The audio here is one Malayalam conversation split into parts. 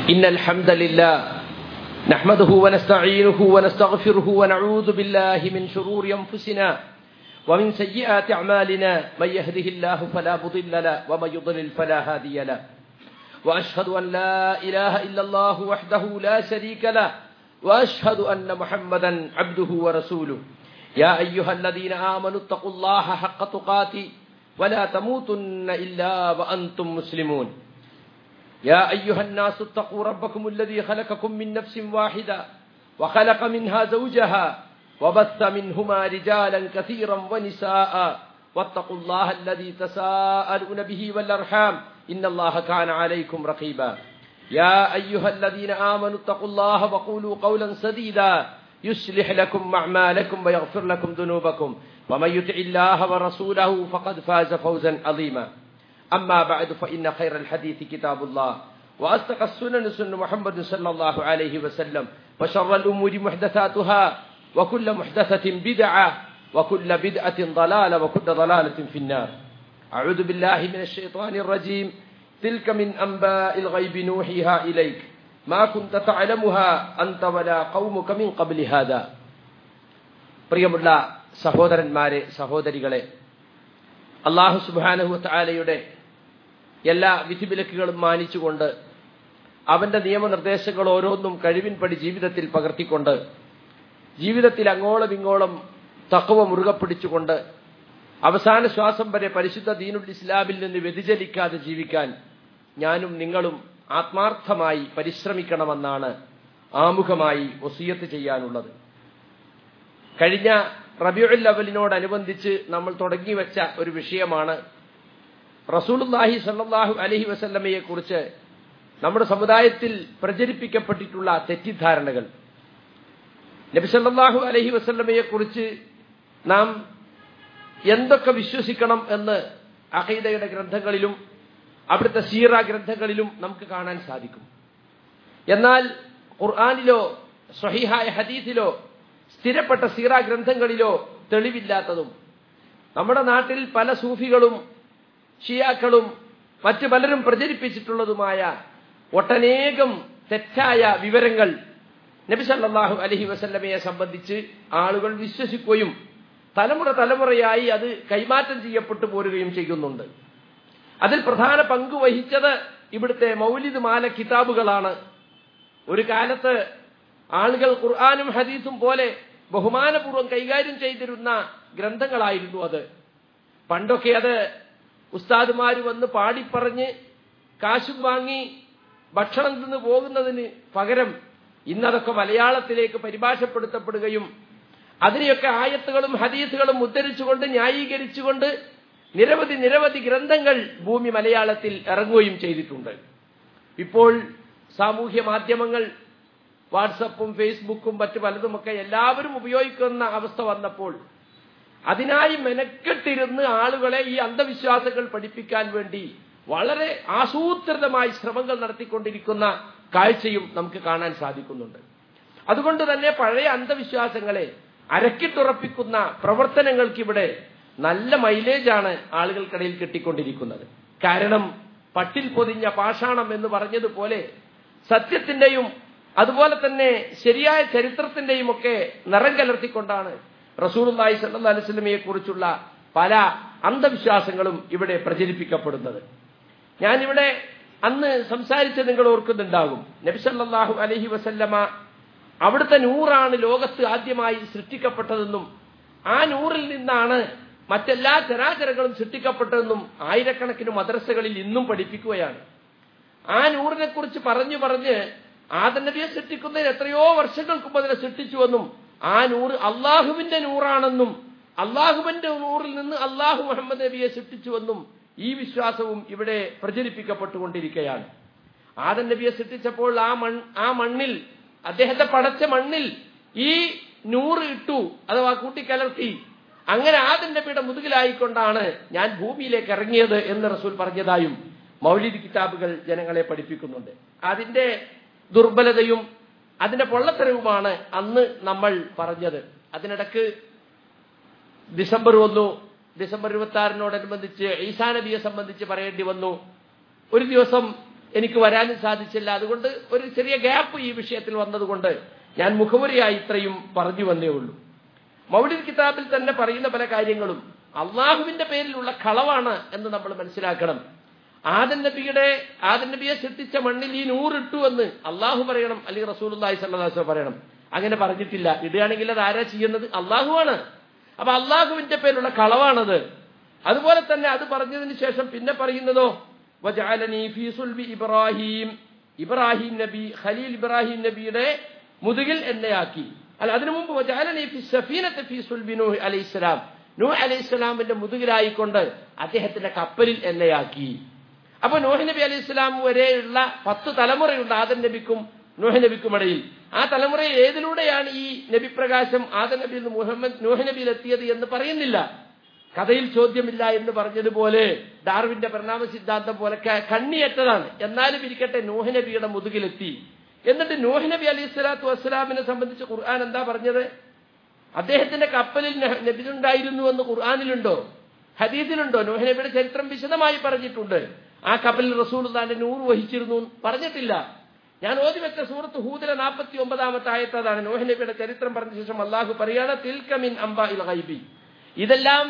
إن الحمد لله نحمده ونستعينه ونستغفره ونعوذ بالله من شرور أنفسنا ومن سيئات أعمالنا من يهده الله فلا مضل له ومن يضلل فلا هادي له وأشهد أن لا إله إلا الله وحده لا شريك له وأشهد أن محمدا عبده ورسوله يا أيها الذين آمنوا اتقوا الله حق تقاته ولا تموتن إلا وأنتم مسلمون يا أيها الناس اتقوا ربكم الذي خلقكم من نفس واحدة وخلق منها زوجها وبث منهما رجالا كثيرا ونساء واتقوا الله الذي تساءلون به والأرحام إن الله كان عليكم رقيبا يا أيها الذين آمنوا اتقوا الله وقولوا قولا سديدا يصلح لكم أعمالكم ويغفر لكم ذنوبكم ومن يطع الله ورسوله فقد فاز فوزا عظيما أما بعد فإن خير الحديث كتاب الله وأصدق السنن سنة محمد صلى الله عليه وسلم وشر الأمور محدثاتها وكل محدثة بدعة وكل بدعة ضلالة وكل ضلالة في النار أعوذ بالله من الشيطان الرجيم تلك من أنباء الغيب نوحيها إليك ما كنت تعلمها أنت ولا قومك من قبل هذا പ്രിയമുള്ള സഹോദരന്മാരെ സഹോദരികളെ അള്ളാഹു സുബാനഹുത്താലയുടെ എല്ലാ വിധിവിലക്കുകളും മാനിച്ചുകൊണ്ട് അവന്റെ നിയമനിർദ്ദേശങ്ങൾ ഓരോന്നും കഴിവിൻപടി ജീവിതത്തിൽ പകർത്തിക്കൊണ്ട് ജീവിതത്തിൽ അങ്ങോളം ഇങ്ങോളം തക്കവ മുറുകെ പിടിച്ചുകൊണ്ട് അവസാന ശ്വാസം വരെ പരിശുദ്ധ ദീനുൽ ഇസ്ലാമിൽ നിന്ന് വ്യതിചലിക്കാതെ ജീവിക്കാൻ ഞാനും നിങ്ങളും ആത്മാർത്ഥമായി പരിശ്രമിക്കണമെന്നാണ് ആമുഖമായി ഒസിയത്ത് ചെയ്യാനുള്ളത് കഴിഞ്ഞ റബിയുൽ അവലിനോടനുബന്ധിച്ച് നമ്മൾ തുടങ്ങി വെച്ച ഒരു വിഷയമാണ് റസൂലുല്ലാഹി സല്ലാഹു അലഹി വസല്ലമയെ കുറിച്ച് നമ്മുടെ സമുദായത്തിൽ പ്രചരിപ്പിക്കപ്പെട്ടിട്ടുള്ള തെറ്റിദ്ധാരണകൾ നബിസല്ലാഹു അലഹി വസല്ലമയെ കുറിച്ച് നാം എന്തൊക്കെ വിശ്വസിക്കണം എന്ന് അഹീദയുടെ ഗ്രന്ഥങ്ങളിലും അവിടുത്തെ സീറ ഗ്രന്ഥങ്ങളിലും നമുക്ക് കാണാൻ സാധിക്കും എന്നാൽ ഖുർആാനിലോ സ്വഹിഹായ ഹദീസിലോ സ്ഥിരപ്പെട്ട സീറ ഗ്രന്ഥങ്ങളിലോ തെളിവില്ലാത്തതും നമ്മുടെ നാട്ടിൽ പല സൂഫികളും ഷിയാക്കളും മറ്റു പലരും പ്രചരിപ്പിച്ചിട്ടുള്ളതുമായ ഒട്ടനേകം തെറ്റായ വിവരങ്ങൾ നബി സല്ലാഹു അലഹി വസല്ലമയെ സംബന്ധിച്ച് ആളുകൾ വിശ്വസിക്കുകയും തലമുറ തലമുറയായി അത് കൈമാറ്റം ചെയ്യപ്പെട്ടു പോരുകയും ചെയ്യുന്നുണ്ട് അതിൽ പ്രധാന പങ്ക് വഹിച്ചത് ഇവിടുത്തെ മൗലിദ് മാല കിതാബുകളാണ് ഒരു കാലത്ത് ആളുകൾ ഖുർആാനും ഹദീസും പോലെ ബഹുമാനപൂർവ്വം കൈകാര്യം ചെയ്തിരുന്ന ഗ്രന്ഥങ്ങളായിരുന്നു അത് പണ്ടൊക്കെ അത് ഉസ്താദുമാര് വന്ന് പാടിപ്പറഞ്ഞ് കാശും വാങ്ങി ഭക്ഷണം തിന്ന് പോകുന്നതിന് പകരം ഇന്നതൊക്കെ മലയാളത്തിലേക്ക് പരിഭാഷപ്പെടുത്തപ്പെടുകയും അതിനെയൊക്കെ ആയത്തുകളും ഹദീസുകളും ഉദ്ധരിച്ചുകൊണ്ട് ന്യായീകരിച്ചുകൊണ്ട് നിരവധി നിരവധി ഗ്രന്ഥങ്ങൾ ഭൂമി മലയാളത്തിൽ ഇറങ്ങുകയും ചെയ്തിട്ടുണ്ട് ഇപ്പോൾ സാമൂഹ്യ മാധ്യമങ്ങൾ വാട്സപ്പും ഫേസ്ബുക്കും മറ്റു പലതുമൊക്കെ എല്ലാവരും ഉപയോഗിക്കുന്ന അവസ്ഥ വന്നപ്പോൾ അതിനായി മെനക്കെട്ടിരുന്ന് ആളുകളെ ഈ അന്ധവിശ്വാസങ്ങൾ പഠിപ്പിക്കാൻ വേണ്ടി വളരെ ആസൂത്രിതമായി ശ്രമങ്ങൾ നടത്തിക്കൊണ്ടിരിക്കുന്ന കാഴ്ചയും നമുക്ക് കാണാൻ സാധിക്കുന്നുണ്ട് അതുകൊണ്ട് തന്നെ പഴയ അന്ധവിശ്വാസങ്ങളെ അരക്കിട്ടുറപ്പിക്കുന്ന പ്രവർത്തനങ്ങൾക്കിവിടെ നല്ല മൈലേജാണ് ആളുകൾക്കിടയിൽ കിട്ടിക്കൊണ്ടിരിക്കുന്നത് കാരണം പട്ടിൽ പൊതിഞ്ഞ പാഷാണം എന്ന് പറഞ്ഞതുപോലെ സത്യത്തിന്റെയും അതുപോലെ തന്നെ ശരിയായ ചരിത്രത്തിന്റെയും ഒക്കെ നിറം കലർത്തിക്കൊണ്ടാണ് റസൂർലായി സല്ലാ അലുസ്ലമിയെ കുറിച്ചുള്ള പല അന്ധവിശ്വാസങ്ങളും ഇവിടെ പ്രചരിപ്പിക്കപ്പെടുന്നത് ഞാനിവിടെ അന്ന് സംസാരിച്ച് നിങ്ങൾ ഓർക്കുന്നുണ്ടാകും നബിസല്ലാഹു അലഹി വസല്ലമ അവിടുത്തെ നൂറാണ് ലോകത്ത് ആദ്യമായി സൃഷ്ടിക്കപ്പെട്ടതെന്നും ആ നൂറിൽ നിന്നാണ് മറ്റെല്ലാ ചരാചരങ്ങളും സൃഷ്ടിക്കപ്പെട്ടതെന്നും ആയിരക്കണക്കിന് മദ്രസകളിൽ ഇന്നും പഠിപ്പിക്കുകയാണ് ആ നൂറിനെ കുറിച്ച് പറഞ്ഞു പറഞ്ഞ് ആദനബിയെ സൃഷ്ടിക്കുന്നതിന് എത്രയോ വർഷങ്ങൾക്ക് മുമ്പ് അതിനെ സൃഷ്ടിച്ചുവെന്നും ആ നൂറ് അള്ളാഹുവിന്റെ നൂറാണെന്നും അള്ളാഹുവിന്റെ നൂറിൽ നിന്ന് അള്ളാഹു മുഹമ്മദ് നബിയെ സൃഷ്ടിച്ചുവെന്നും ഈ വിശ്വാസവും ഇവിടെ പ്രചരിപ്പിക്കപ്പെട്ടുകൊണ്ടിരിക്കുകയാണ് ആദൻ നബിയെ സൃഷ്ടിച്ചപ്പോൾ ആ മൺ ആ മണ്ണിൽ അദ്ദേഹത്തെ പടച്ച മണ്ണിൽ ഈ നൂറ് ഇട്ടു അഥവാ കൂട്ടിക്കലർത്തി അങ്ങനെ ആദൻ നബിയുടെ മുതുകിലായിക്കൊണ്ടാണ് ഞാൻ ഭൂമിയിലേക്ക് ഇറങ്ങിയത് എന്ന് റസൂൽ പറഞ്ഞതായും മൗലിദ് കിതാബുകൾ ജനങ്ങളെ പഠിപ്പിക്കുന്നുണ്ട് അതിന്റെ ദുർബലതയും അതിന്റെ പൊള്ളത്തരവുമാണ് അന്ന് നമ്മൾ പറഞ്ഞത് അതിനിടക്ക് ഡിസംബർ വന്നു ഡിസംബർ ഇരുപത്തി ആറിനോടനുബന്ധിച്ച് ഈസാ നബിയെ സംബന്ധിച്ച് പറയേണ്ടി വന്നു ഒരു ദിവസം എനിക്ക് വരാനും സാധിച്ചില്ല അതുകൊണ്ട് ഒരു ചെറിയ ഗ്യാപ്പ് ഈ വിഷയത്തിൽ വന്നതുകൊണ്ട് ഞാൻ മുഖവുരയായി ഇത്രയും പറഞ്ഞു വന്നേ ഉള്ളൂ മൗലിദ് കിതാബിൽ തന്നെ പറയുന്ന പല കാര്യങ്ങളും അള്ളാഹുവിന്റെ പേരിലുള്ള കളവാണ് എന്ന് നമ്മൾ മനസ്സിലാക്കണം ആദൻ നബിയുടെ ആദൻ നബിയെ സൃഷ്ടിച്ച മണ്ണിൽ ഈ നൂറിട്ടു എന്ന് അള്ളാഹു പറയണം അല്ലെങ്കിൽ റസൂൽ അള്ളാഹി പറയണം അങ്ങനെ പറഞ്ഞിട്ടില്ല ഇടുകയാണെങ്കിൽ അത് ആരാ ചെയ്യുന്നത് അള്ളാഹുവാണ് അപ്പൊ അള്ളാഹുവിന്റെ പേരിലുള്ള കളവാണത് അതുപോലെ തന്നെ അത് പറഞ്ഞതിന് ശേഷം പിന്നെ പറയുന്നതോ വജഅലനി ഫീ സുൽബി ഇബ്രാഹിം ഇബ്രാഹിം നബി ഖലീൽ ഇബ്രാഹിം നബിയുടെ മുതുകിൽ എന്നെയാക്കി അല്ല അതിനു മുമ്പ് വജഅലനി ഫി സഫീനത്തി ഫീ സുൽബി നൂഹ് അലൈഹിസ്സലാം നൂഹ് അലൈഹിസ്സലാമിന്റെ മുതുകിലായിക്കൊണ്ട് അദ്ദേഹത്തിന്റെ കപ്പലിൽ എന്നെയാക്കി അപ്പൊ നൂഹ് നബി അലൈഹി ഇസ്ലാം വരെയുള്ള പത്ത് തലമുറയുണ്ട് ആദൻ നബിക്കും നൂഹ് നബിക്കും ഇടയിൽ ആ തലമുറയിൽ ഏതിലൂടെയാണ് ഈ നബിപ്രകാശം ആദൻ നബിയിൽ നിന്ന് മുഹമ്മദ് നൂഹ് നബിയിൽ എത്തിയത് എന്ന് പറയുന്നില്ല കഥയിൽ ചോദ്യമില്ല എന്ന് പറഞ്ഞതുപോലെ ഡാർവിന്റെ പരിണാമ സിദ്ധാന്തം പോലെ ക- കണ്ണിയറ്റതാണ് എന്നാലും ഇരിക്കട്ടെ നൂഹ് നബിയുടെ മുതുകിലെത്തി എന്നിട്ട് നൂഹ് നബി അലൈഹി സ്വലാത്തു വസ്സലാമിനെ സംബന്ധിച്ച് ഖുർആൻ എന്താ പറഞ്ഞത് അദ്ദേഹത്തിന്റെ കപ്പലിൽ ന- നബി ഉണ്ടായിരുന്നു എന്ന് ഖുർആാനിലുണ്ടോ ഹദീസിലുണ്ടോ നൂഹ് നബിയുടെ ചരിത്രം വിശദമായി പറഞ്ഞിട്ടുണ്ട് ആ കപ്പലിൽ റസൂൽ താന്റെ നൂറ് വഹിച്ചിരുന്നു എന്ന് പറഞ്ഞിട്ടില്ല ഞാൻ ഓതി വെച്ച സൂറത്ത് ഹൂദിലെ നാൽപ്പത്തി ഒമ്പതാമത്തെ ആയത്തതാണ് നോഹ് നബിയുടെ ചരിത്രം പറഞ്ഞ ശേഷം അള്ളാഹു പറയാണ് തിൽക്കമിൻ അംബ ഇൽ ഗൈബി ഇതെല്ലാം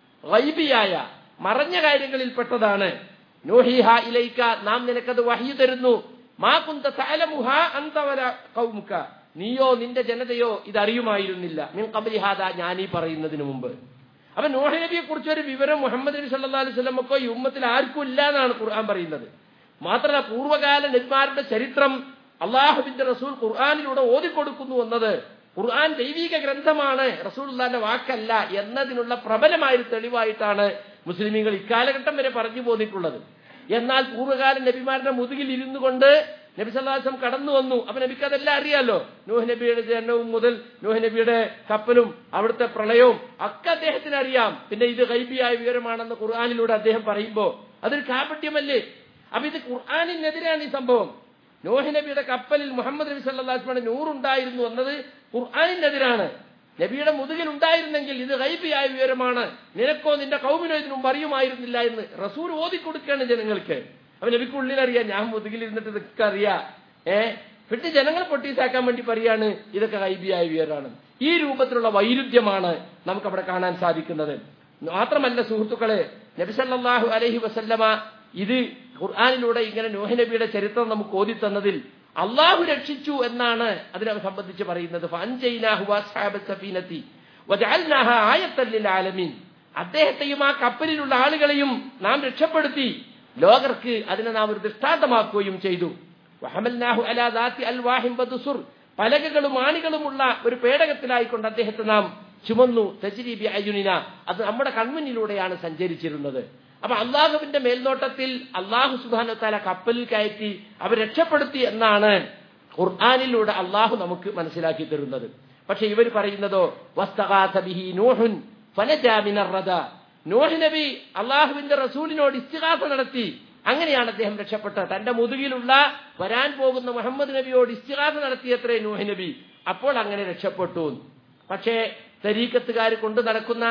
ഗൈബിയായ മറഞ്ഞ കാര്യങ്ങളിൽ പെട്ടതാണ് നോഹിഹ ഇലൈക്ക നാം നിനക്കത് വഹി തരുന്നു മാ കുന്ത തഅലമുഹ അന്ത വല ഖൗമുക നീയോ നിന്റെ ജനതയോ ഇതറിയുമായിരുന്നില്ല മിൻ ഖബ്ലിഹാദ ഞാനീ പറയുന്നതിന് മുമ്പ് അപ്പൊ നോഹ നബിയെ കുറിച്ച് ഒരു വിവരം മുഹമ്മദ് നബി സല്ലല്ലാഹു അലൈഹി വസല്ലമക്കോ ഈ ഉമ്മത്തിൽ ആർക്കും ഇല്ല എന്നാണ് ഖുർആൻ പറയുന്നത് മാത്രമല്ല പൂർവ്വകാല നബിമാരുടെ ചരിത്രം അള്ളാഹുബിന്റെ റസൂൽ ഖുർആാനിലൂടെ ഓതിക്കൊടുക്കുന്നു എന്നത് ഖുർആൻ ദൈവിക ഗ്രന്ഥമാണ് റസൂലുള്ളാന്റെ വാക്കല്ല എന്നതിനുള്ള പ്രബലമായ ഒരു തെളിവായിട്ടാണ് മുസ്ലിമീങ്ങൾ ഇക്കാലഘട്ടം വരെ പറഞ്ഞു പോന്നിട്ടുള്ളത് എന്നാൽ പൂർവ്വകാല നബിമാരുടെ മുതുകിൽ ഇരുന്നു കൊണ്ട് നബി സല്ലാസം കടന്നു വന്നു അപ്പൊ നബിക്ക് അതെല്ലാം അറിയാലോ നൂഹ് നബിയുടെ ജനനവും മുതൽ നൂഹ് നബിയുടെ കപ്പലും അവിടുത്തെ പ്രളയവും ഒക്കെ അദ്ദേഹത്തിന് അറിയാം പിന്നെ ഇത് ഗൈബിയായ വിവരമാണെന്ന് ഖുർആാനിലൂടെ അദ്ദേഹം പറയുമ്പോ അതൊരു കാപട്യമല്ലേ അപ്പൊ ഇത് ഖുർആാനിനെതിരാണ് ഈ സംഭവം നോഹ് നബിയുടെ കപ്പലിൽ മുഹമ്മദ് നബി സല്ലാസ്മയുടെ നൂറുണ്ടായിരുന്നു എന്നത് ഖുർആാനിനെതിരാണ് നബിയുടെ മുതുകിൽ ഉണ്ടായിരുന്നെങ്കിൽ ഇത് ഗൈബിയായ വിവരമാണ് നിനക്കോ നിന്റെ കൗമിനോ ഇതിനും അറിയുമായിരുന്നില്ല എന്ന് റസൂൽ ഓതിക്കൊടുക്കുകയാണ് ജനങ്ങൾക്ക് അപ്പൊ നബിക്കുള്ളിൽ അറിയാം ഞാൻ മുതുകിൽ ഇരുന്നിട്ട് ഇതൊക്കെ അറിയാം ഏ പിന്നെ ജനങ്ങൾ പൊട്ടീസാക്കാൻ വേണ്ടി പറയാണ് ഇതൊക്കെ ഗൈബിയായ വിവരമാണ് ഈ രൂപത്തിലുള്ള വൈരുദ്ധ്യമാണ് നമുക്ക് അവിടെ കാണാൻ സാധിക്കുന്നത് മാത്രമല്ല സുഹൃത്തുക്കളെ നബിസല്ലാഹു അലഹി വസല്ലമ ഇത് ഖുർആാനിലൂടെ ഇങ്ങനെ നോഹ് നബിയുടെ ചരിത്രം നമുക്ക് ഓതി തന്നതിൽ അള്ളാഹു രക്ഷിച്ചു എന്നാണ് അതിനെ സംബന്ധിച്ച് പറയുന്നത് ഫഅൻജയ്നാഹു വഅസ്ഹാബ സഫീനത്തി വജഅൽനാഹ ആയത്തൻ ലിൽ ആലമീൻ അദ്ദേഹത്തെയും ആ കപ്പലിലുള്ള ആളുകളെയും നാം രക്ഷപ്പെടുത്തി ലോകർക്ക് അതിനെ നാം ഒരു ദൃഷ്ടാന്തമാക്കുകയും ചെയ്തു വഹമൽനാഹു അലാ ദാത്തി അൽവാഹിം വദുസുർ പലകകളും ആണികളുമുള്ള ഒരു പേടകത്തിലായിക്കൊണ്ട് അദ്ദേഹത്തെ നാം ചുമന്നു തജ്രീബി അയുനിന അത് നമ്മുടെ കൺമുന്നിലൂടെയാണ് സഞ്ചരിച്ചിരുന്നത് അപ്പൊ അള്ളാഹുവിന്റെ മേൽനോട്ടത്തിൽ അള്ളാഹു സുബാന താല കപ്പലിൽ കയറ്റി അവർ രക്ഷപ്പെടുത്തി എന്നാണ് ഖുർആാനിലൂടെ അള്ളാഹു നമുക്ക് മനസ്സിലാക്കി തരുന്നത് പക്ഷെ ഇവർ പറയുന്നതോ വസ്തകാസബിഹി നൂഹുൻ ഫനജാമിനറദ നൂഹ് നബി അള്ളാഹുവിന്റെ റസൂലിനോട് ഇസ്തിഹാസ നടത്തി അങ്ങനെയാണ് അദ്ദേഹം രക്ഷപ്പെട്ടത് തന്റെ മുതുകിലുള്ള വരാൻ പോകുന്ന മുഹമ്മദ് നബിയോട് ഇസ്തിഹാസ നടത്തിയത്രേ നൂഹ് നബി അപ്പോൾ അങ്ങനെ രക്ഷപ്പെട്ടു പക്ഷേ തരീക്കത്തുകാർ കൊണ്ടു നടക്കുന്ന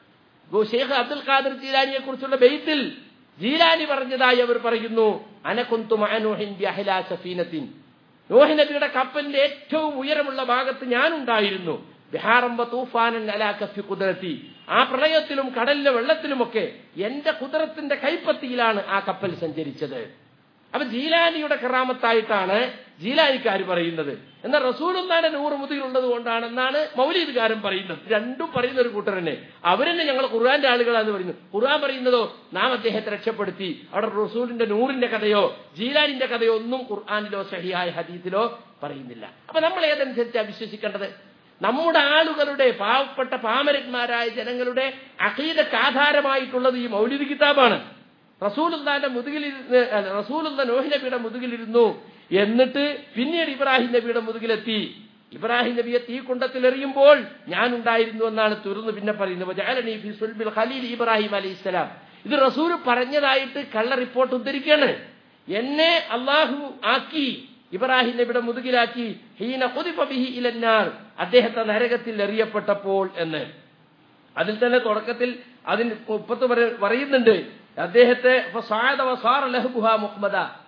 ഷെയ്ഖ് അബ്ദുൽ ഖാദർ ജീലാനിയെ കുറിച്ചുള്ള ബെയ്ത്തിൽ ജീലാനി പറഞ്ഞതായി അവർ പറയുന്നു അനകുന്തു മഅനൂഹിൻ ബിഅഹ്ലാ സഫീനത്തിൻ നോഹ് നബിയുടെ കപ്പലിന്റെ ഏറ്റവും ഉയരമുള്ള ഭാഗത്ത് ഞാനുണ്ടായിരുന്നു ബിഹാറംബ തൂഫാനൻ അലാ കഫി കുതിരത്തി ആ പ്രളയത്തിലും കടലിലെ വെള്ളത്തിലുമൊക്കെ എന്റെ കുതിരത്തിന്റെ കൈപ്പത്തിയിലാണ് ആ കപ്പൽ സഞ്ചരിച്ചത് അപ്പൊ ജീലാനിയുടെ കറാമത്തായിട്ടാണ് ജീലാനിക്കാർ പറയുന്നത് എന്നാൽ റസൂലുള്ളാന്റെ നൂറ് മുതിലുള്ളത് കൊണ്ടാണെന്നാണ് മൗലീദുകാരൻ പറയുന്നത് രണ്ടും പറയുന്ന ഒരു കൂട്ടർ തന്നെ അവരെന്നെ ഞങ്ങൾ ഖുർആന്റെ ആളുകളാന്ന് പറയുന്നു ഖുർആൻ പറയുന്നതോ നാം അദ്ദേഹത്തെ രക്ഷപ്പെടുത്തി അവിടെ റസൂലിന്റെ നൂറിന്റെ കഥയോ ജീലാനിന്റെ കഥയോ ഒന്നും ഖുർആാനിലോ സഹിയായ ഹദീസിലോ പറയുന്നില്ല അപ്പൊ നമ്മൾ ഏതനുസരിച്ചാണ് വിശ്വസിക്കേണ്ടത് നമ്മുടെ ആളുകളുടെ പാവപ്പെട്ട പാമരന്മാരായ ജനങ്ങളുടെ അഖീദക്ക് ആധാരമായിട്ടുള്ളത് ഈ മൗലിദ് കിതാബാണ് റസൂലുള്ളാന്റെ മുതുകിലിരുന്ന് അല്ല, റസൂലുള്ള നോഹി നബിയുടെ മുതുകിലിരുന്നു എന്നിട്ട് പിന്നീട് ഇബ്രാഹിം നബിയുടെ മുതുകിലെത്തി ഇബ്രാഹിം നബിയെ തീക്കുണ്ടത്തിൽ എറിയുമ്പോൾ ഞാൻ ഉണ്ടായിരുന്നു എന്നാണ് തുറന്ന് പിന്നെ പറയുന്നത് വജഅലനി ഫി സുൽബിൽ ഖലീൽ ഇബ്രാഹിം അലൈഹി ഇസ്ലാം ഇത് റസൂൽ പറഞ്ഞതായിട്ട് കള്ള റിപ്പോർട്ട് ഉദ്ധരിക്കുകയാണ് എന്നെ അള്ളാഹു ആക്കി ഇബ്രാഹിം നബിയുടെ മുതുകിലാക്കി ഹീന ഖുദിഫ ബിഹി ഇലന്നാർ അദ്ദേഹത്തെ നരകത്തിൽ എറിയപ്പെട്ടപ്പോൾ എന്ന് അതിൽ തന്നെ തുടക്കത്തിൽ അതിന് മുപ്പത്ത് പറ- പറയുന്നുണ്ട് അദ്ദേഹത്തെ ഫസാദ വസാറ ലഹ്ബുഹ മുഹമ്മദ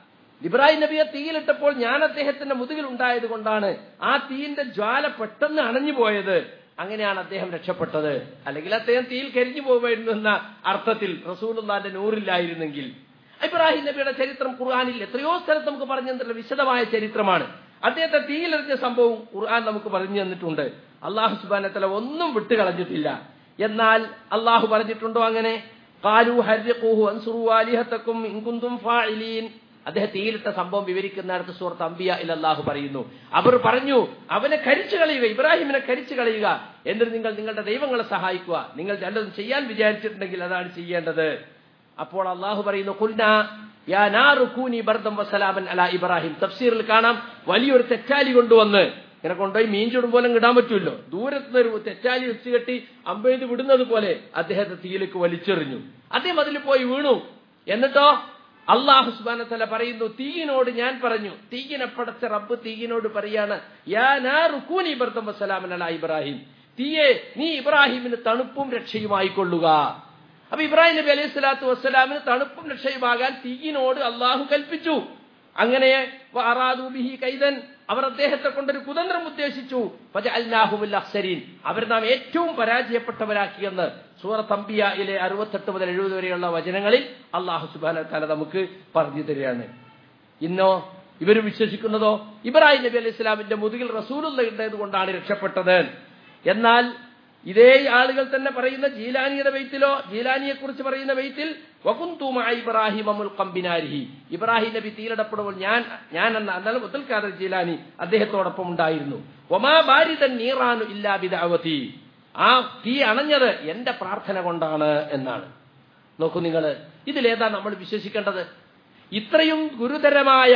ഇബ്രാഹിം നബിയെ തീയിലിട്ടപ്പോൾ ഞാൻ അദ്ദേഹത്തിന്റെ മുതുകിൽ ഉണ്ടായത് കൊണ്ടാണ് ആ തീയിന്റെ ജ്വാല പെട്ടെന്ന് അണഞ്ഞു പോയത് അങ്ങനെയാണ് അദ്ദേഹം രക്ഷപ്പെട്ടത് അല്ലെങ്കിൽ അദ്ദേഹം തീയിൽ കരിഞ്ഞു പോകുമായിരുന്നു എന്ന അർത്ഥത്തിൽ റസൂലുള്ളാന്റെ നൂറില്ലായിരുന്നെങ്കിൽ ഇബ്രാഹിം നബിയുടെ ചരിത്രം ഖുർആാനിൽ എത്രയോ സ്ഥലത്ത് നമുക്ക് പറഞ്ഞു തന്നിട്ടുള്ള വിശദമായ ചരിത്രമാണ് അദ്ദേഹത്തെ തീയിലെറിഞ്ഞ സംഭവം ഖുർആൻ നമുക്ക് പറഞ്ഞു തന്നിട്ടുണ്ട് അള്ളാഹു സുബാനത്തല ഒന്നും വിട്ടുകളഞ്ഞിട്ടില്ല എന്നാൽ അള്ളാഹു പറഞ്ഞിട്ടുണ്ടോ അങ്ങനെ കാലു ഹരിഖൂഹു അൻസുറു ആലിഹത്തക്കും ഇൻകുന്തും ഫാഇലീൻ അദ്ദേഹം തീയിലിട്ട സംഭവം വിവരിക്കുന്നിടത്ത് സുഹൃത്ത് അംബിയ ഇൽ അള്ളാഹു പറയുന്നു അവർ പറഞ്ഞു അവനെ കരിച്ചു കളയുക ഇബ്രാഹിമിനെ കരിച്ചു കളയുക എന്നിട്ട് നിങ്ങൾ നിങ്ങളുടെ ദൈവങ്ങളെ സഹായിക്കുക നിങ്ങൾ രണ്ടതും ചെയ്യാൻ വിചാരിച്ചിട്ടുണ്ടെങ്കിൽ അതാണ് ചെയ്യേണ്ടത് അപ്പോൾ അള്ളാഹു പറയുന്നു കുൽന യാ നാറു കൂനി ബർദം വസലാമൻ അല ഇബ്രാഹിം തഫ്സീറിൽ കാണാം വലിയൊരു തെറ്റാലി കൊണ്ടുവന്ന് ഇങ്ങനെ കൊണ്ടുപോയി മീൻ ചുടും പോലെ ഇടാൻ പറ്റുമല്ലോ ദൂരത്തുനിന്ന് ഒരു തെറ്റാലി വെച്ച് കെട്ടി അമ്പെയ്ത് വിടുന്നത് പോലെ അദ്ദേഹത്തെ തീയിലേക്ക് വലിച്ചെറിഞ്ഞു അദ്ദേഹം അതിൽ പോയി വീണു എന്നിട്ടോ അള്ളാഹു സുബാനത്തല പറയുന്നു തീയിനോട് ഞാൻ പറഞ്ഞു തീയിനെ പടച്ച റബ്ബ് തീയിനോട് പറയാണ് യാ നാറു കൂനി ബർദം വസലാമൻ അല ഇബ്രാഹിം തീയെ നീ ഇബ്രാഹിമിന് തണുപ്പും രക്ഷയുമായി കൊള്ളുക അപ്പൊ ഇബ്രാഹിം നബി അലൈഹി സ്വലാത്തു വസ്സലാമിന് തണുപ്പും രക്ഷയുമാകാൻ തീയിനോട് അള്ളാഹു കൽപ്പിച്ചു അങ്ങനെ ബിഹി കൈതൻ അവർ അദ്ദേഹത്തെ കൊണ്ടൊരു കുതന്ത്രം ഉദ്ദേശിച്ചു അഹ്സരീൻ അവർ നാം ഏറ്റവും പരാജയപ്പെട്ടവരാക്കിയെന്ന് സൂറത്ത് അംബിയയിലെ അറുപത്തെട്ട് മുതൽ എഴുപത് വരെയുള്ള വചനങ്ങളിൽ അള്ളാഹു സുബാന തല നമുക്ക് പറഞ്ഞു തരികയാണ് ഇന്നോ ഇവർ വിശ്വസിക്കുന്നതോ ഇബ്രാഹിം നബി അലൈഹി സ്വലാമിന്റെ മുതുകിൽ റസൂലുള്ള ഉണ്ടായത് കൊണ്ടാണ് രക്ഷപ്പെട്ടത് എന്നാൽ ഇതേ ആളുകൾ തന്നെ പറയുന്ന ജീലാനിയുടെ വെയ്ത്തിലോ ജീലാനിയെ കുറിച്ച് പറയുന്ന വെയ്ത്തിൽ ഇബ്രാഹിം അമുൽ കമ്പിനാരിഹി ഇബ്രാഹിം നബി തീയിലിടപ്പെടുമ്പോൾ ഞാൻ ഞാൻ എന്ന അന്നാലും മുത്തൽ ഖാദർ ജീലാനി അദ്ദേഹത്തോടൊപ്പം ഉണ്ടായിരുന്നു ഒമാ ബാരിതൻ നീറാനു ഇല്ലാ ബിദാവതി ആ തീ അണഞ്ഞത് എന്റെ പ്രാർത്ഥന കൊണ്ടാണ് എന്നാണ് നോക്കൂ നിങ്ങൾ ഇതിലേതാ നമ്മൾ വിശ്വസിക്കേണ്ടത് ഇത്രയും ഗുരുതരമായ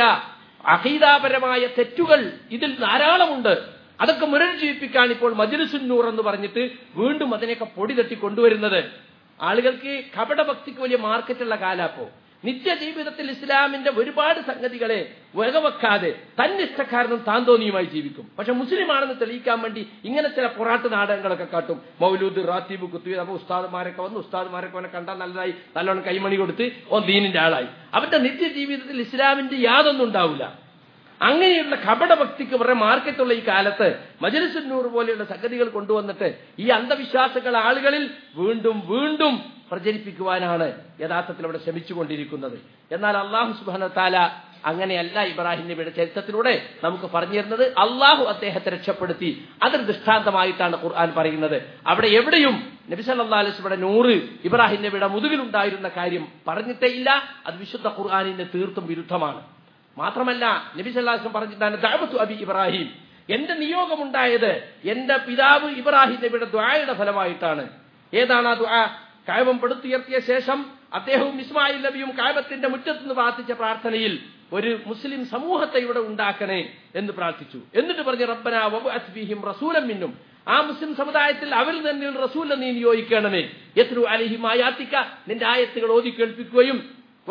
അഹീതാപരമായ തെറ്റുകൾ ഇതിൽ ധാരാളമുണ്ട് അതൊക്കെ മുരഞ്ജീവിപ്പിക്കാൻ ഇപ്പോൾ മജിലിസുന്നൂർ എന്ന് പറഞ്ഞിട്ട് വീണ്ടും അതിനെയൊക്കെ പൊടി തട്ടി കൊണ്ടുവരുന്നത് ആളുകൾക്ക് കപടഭക്തിക്ക് വലിയ മാർക്കറ്റുള്ള കാലാപ്പോ നിത്യജീവിതത്തിൽ ഇസ്ലാമിന്റെ ഒരുപാട് സംഗതികളെ വകവെക്കാതെ തന്നിഷ്ടക്കാരനും താൻ തോന്നിയുമായി ജീവിക്കും പക്ഷെ മുസ്ലിമാണെന്ന് തെളിയിക്കാൻ വേണ്ടി ഇങ്ങനെ ചില പൊറാട്ട് നാടകങ്ങളൊക്കെ കാട്ടും മൗലൂദ് റാത്തീബ് കുത്തുവി അപ്പൊ ഉസ്താദ്മാരൊക്കെ വന്ന് ഉസ്താദ്മാരൊക്കെ അവനെ കണ്ടാൽ നല്ലതായി നല്ലോണം കൈമണി കൊടുത്ത് ഓ ദീനിന്റെ ആളായി അവന്റെ നിത്യജീവിതത്തിൽ ഇസ്ലാമിന്റെ യാതൊന്നും ഉണ്ടാവില്ല അങ്ങനെയുള്ള കപടഭക്തിക്ക് വളരെ മാർക്കറ്റുള്ള ഈ കാലത്ത് മജലിസുന്നൂർ പോലെയുള്ള സംഗതികൾ കൊണ്ടുവന്നിട്ട് ഈ അന്ധവിശ്വാസങ്ങൾ ആളുകളിൽ വീണ്ടും വീണ്ടും പ്രചരിപ്പിക്കുവാനാണ് യഥാർത്ഥത്തിൽ അവിടെ ശ്രമിച്ചുകൊണ്ടിരിക്കുന്നത് എന്നാൽ അള്ളാഹു സുബാന താല അങ്ങനെയല്ല ഇബ്രാഹിം നബിയുടെ ചരിത്രത്തിലൂടെ നമുക്ക് പറഞ്ഞു തരുന്നത് അള്ളാഹു അദ്ദേഹത്തെ രക്ഷപ്പെടുത്തി അതൊരു ദൃഷ്ടാന്തമായിട്ടാണ് ഖുർആൻ പറയുന്നത് അവിടെ എവിടെയും നബി സല്ലാ അലിസ്മയുടെ നൂറ് ഇബ്രാഹിം നബിയുടെ മുതുകിലുണ്ടായിരുന്ന കാര്യം പറഞ്ഞിട്ടേ ഇല്ല അത് വിശുദ്ധ ഖുർആാനിന് തീർത്തും വിരുദ്ധമാണ് മാത്രമല്ല നബി സല്ലാസ്ലം പറഞ്ഞിട്ടാണ് ദഅവത്തു അബി ഇബ്രാഹിം എന്റെ നിയോഗമുണ്ടായത് എന്റെ പിതാവ് ഇബ്രാഹിം നബിയുടെ ദ്വായയുടെ ഫലമായിട്ടാണ് ഏതാണ് ആ ദ്വാ കായബം പടുത്തുയർത്തിയ ശേഷം അദ്ദേഹവും ഇസ്മായിൽ നബിയും കായബത്തിന്റെ മുറ്റത്തുനിന്ന് പ്രാർത്ഥിച്ച പ്രാർത്ഥനയിൽ ഒരു മുസ്ലിം സമൂഹത്തെ ഇവിടെ ഉണ്ടാക്കണേ എന്ന് പ്രാർത്ഥിച്ചു എന്നിട്ട് പറഞ്ഞു റബ്ബന വബഅത്ബിഹിം റസൂലൻ മിന്നും ആ മുസ്ലിം സമുദായത്തിൽ അവരിൽ തന്നെ റസൂലിനെ നീ നിയോഗിക്കണമേ എത്ര അലിഹിം ആയാത്തിക്ക നിന്റെ ആയത്തുകൾ ഓതി കേൾപ്പിക്കുകയും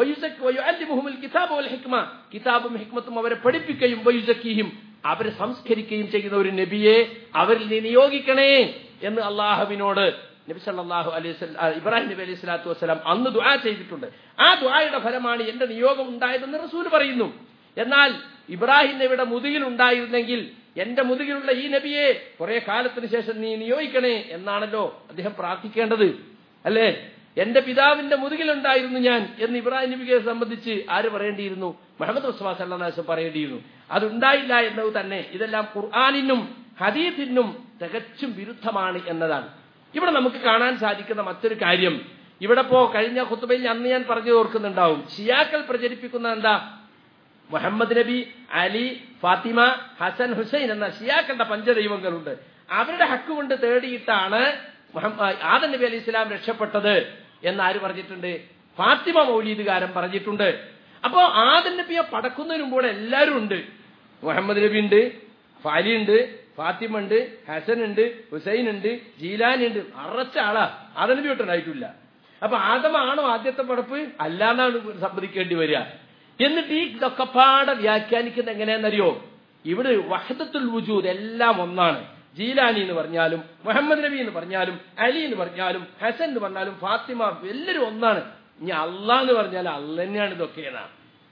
കിതാബും ഹിക്മത്തും അവരെ പഠിപ്പിക്കുകയും വയുസക്കിയും അവരെ സംസ്കരിക്കുകയും ചെയ്യുന്ന ഒരു നബിയെ അവരിൽ നീ നിയോഗിക്കണേ എന്ന് അള്ളാഹുവിനോട് നബി സല്ലാഹു അലൈഹി ഇബ്രാഹിം നബി അലൈഹി സ്വലാത്തു വസ്സലാം അന്ന് ദുആ ചെയ്തിട്ടുണ്ട് ആ ദുആയുടെ ഫലമാണ് എന്റെ നിയോഗം ഉണ്ടായതെന്ന് റസൂൽ പറയുന്നു എന്നാൽ ഇബ്രാഹിം നബിയുടെ മുതുകിൽ ഉണ്ടായിരുന്നെങ്കിൽ എന്റെ മുതുകിലുള്ള ഈ നബിയെ കുറെ കാലത്തിന് ശേഷം നീ നിയോഗിക്കണേ എന്നാണല്ലോ അദ്ദേഹം പ്രാർത്ഥിക്കേണ്ടത് അല്ലേ എന്റെ പിതാവിന്റെ മുതുകിലുണ്ടായിരുന്നു ഞാൻ എന്ന് ഇബ്രാഹിം നബിയെ സംബന്ധിച്ച് ആര് പറയേണ്ടിയിരുന്നു മുഹമ്മദ് മുസ്ലാ സല്ലാസ് പറയേണ്ടിയിരുന്നു അതുണ്ടായില്ല എന്നത് തന്നെ ഇതെല്ലാം ഖുർആാനിനും ഹദീഫിനും തികച്ചും വിരുദ്ധമാണ് എന്നതാണ് ഇവിടെ നമുക്ക് കാണാൻ സാധിക്കുന്ന മറ്റൊരു കാര്യം ഇവിടെ പോ കഴിഞ്ഞ ഖുത്തുബയിൽ അന്ന് ഞാൻ പറഞ്ഞു ഓർക്കുന്നുണ്ടാവും ഷിയാക്കൾ പ്രചരിപ്പിക്കുന്ന എന്താ മുഹമ്മദ് നബി അലി ഫാത്തിമ ഹസൻ ഹുസൈൻ എന്ന ഷിയാക്കളുടെ പഞ്ചദൈവങ്ങളുണ്ട് അവരുടെ ഹക്ക് കൊണ്ട് തേടിയിട്ടാണ് ആദം നബി അലി ഇസ്ലാം രക്ഷപ്പെട്ടത് എന്ന് ആര് പറഞ്ഞിട്ടുണ്ട് ഫാത്തിമ മൗലീദുകാരൻ പറഞ്ഞിട്ടുണ്ട് അപ്പോ ആദം നബിയെ പടക്കുന്നതിന് മുമ്പ് എല്ലാവരും ഉണ്ട് മുഹമ്മദ് നബി ഉണ്ട് ഫാലി ഉണ്ട് ഫാത്തിമ ഉണ്ട് ഹസൻ ഉണ്ട് ഹുസൈൻ ഉണ്ട് ജീലാനി ഉണ്ട് അറച്ച ആളാ ആദം നബി ഒട്ടുണ്ടായിട്ടില്ല അപ്പൊ ആദമാണോ ആദ്യത്തെ പടപ്പ് അല്ലാന്നാണ് സമ്മതിക്കേണ്ടി വരിക എന്നിട്ട് ഈ ഇതൊക്കെ പാടെ വ്യാഖ്യാനിക്കുന്നത് എങ്ങനെയാണെന്നറിയോ ഇവിടെ വഹദത്തുൽ വുജൂദ് എല്ലാം ഒന്നാണ് ജീലാനി എന്ന് പറഞ്ഞാലും മുഹമ്മദ് നബി എന്ന് പറഞ്ഞാലും അലി എന്ന് പറഞ്ഞാലും ഹസൻ എന്ന് പറഞ്ഞാലും ഫാത്തിമ എല്ലാവരും ഒന്നാണ് ഇനി അള്ളാ എന്ന് പറഞ്ഞാൽ അല്ല തന്നെയാണ് ഇതൊക്കെ എന്നാണ്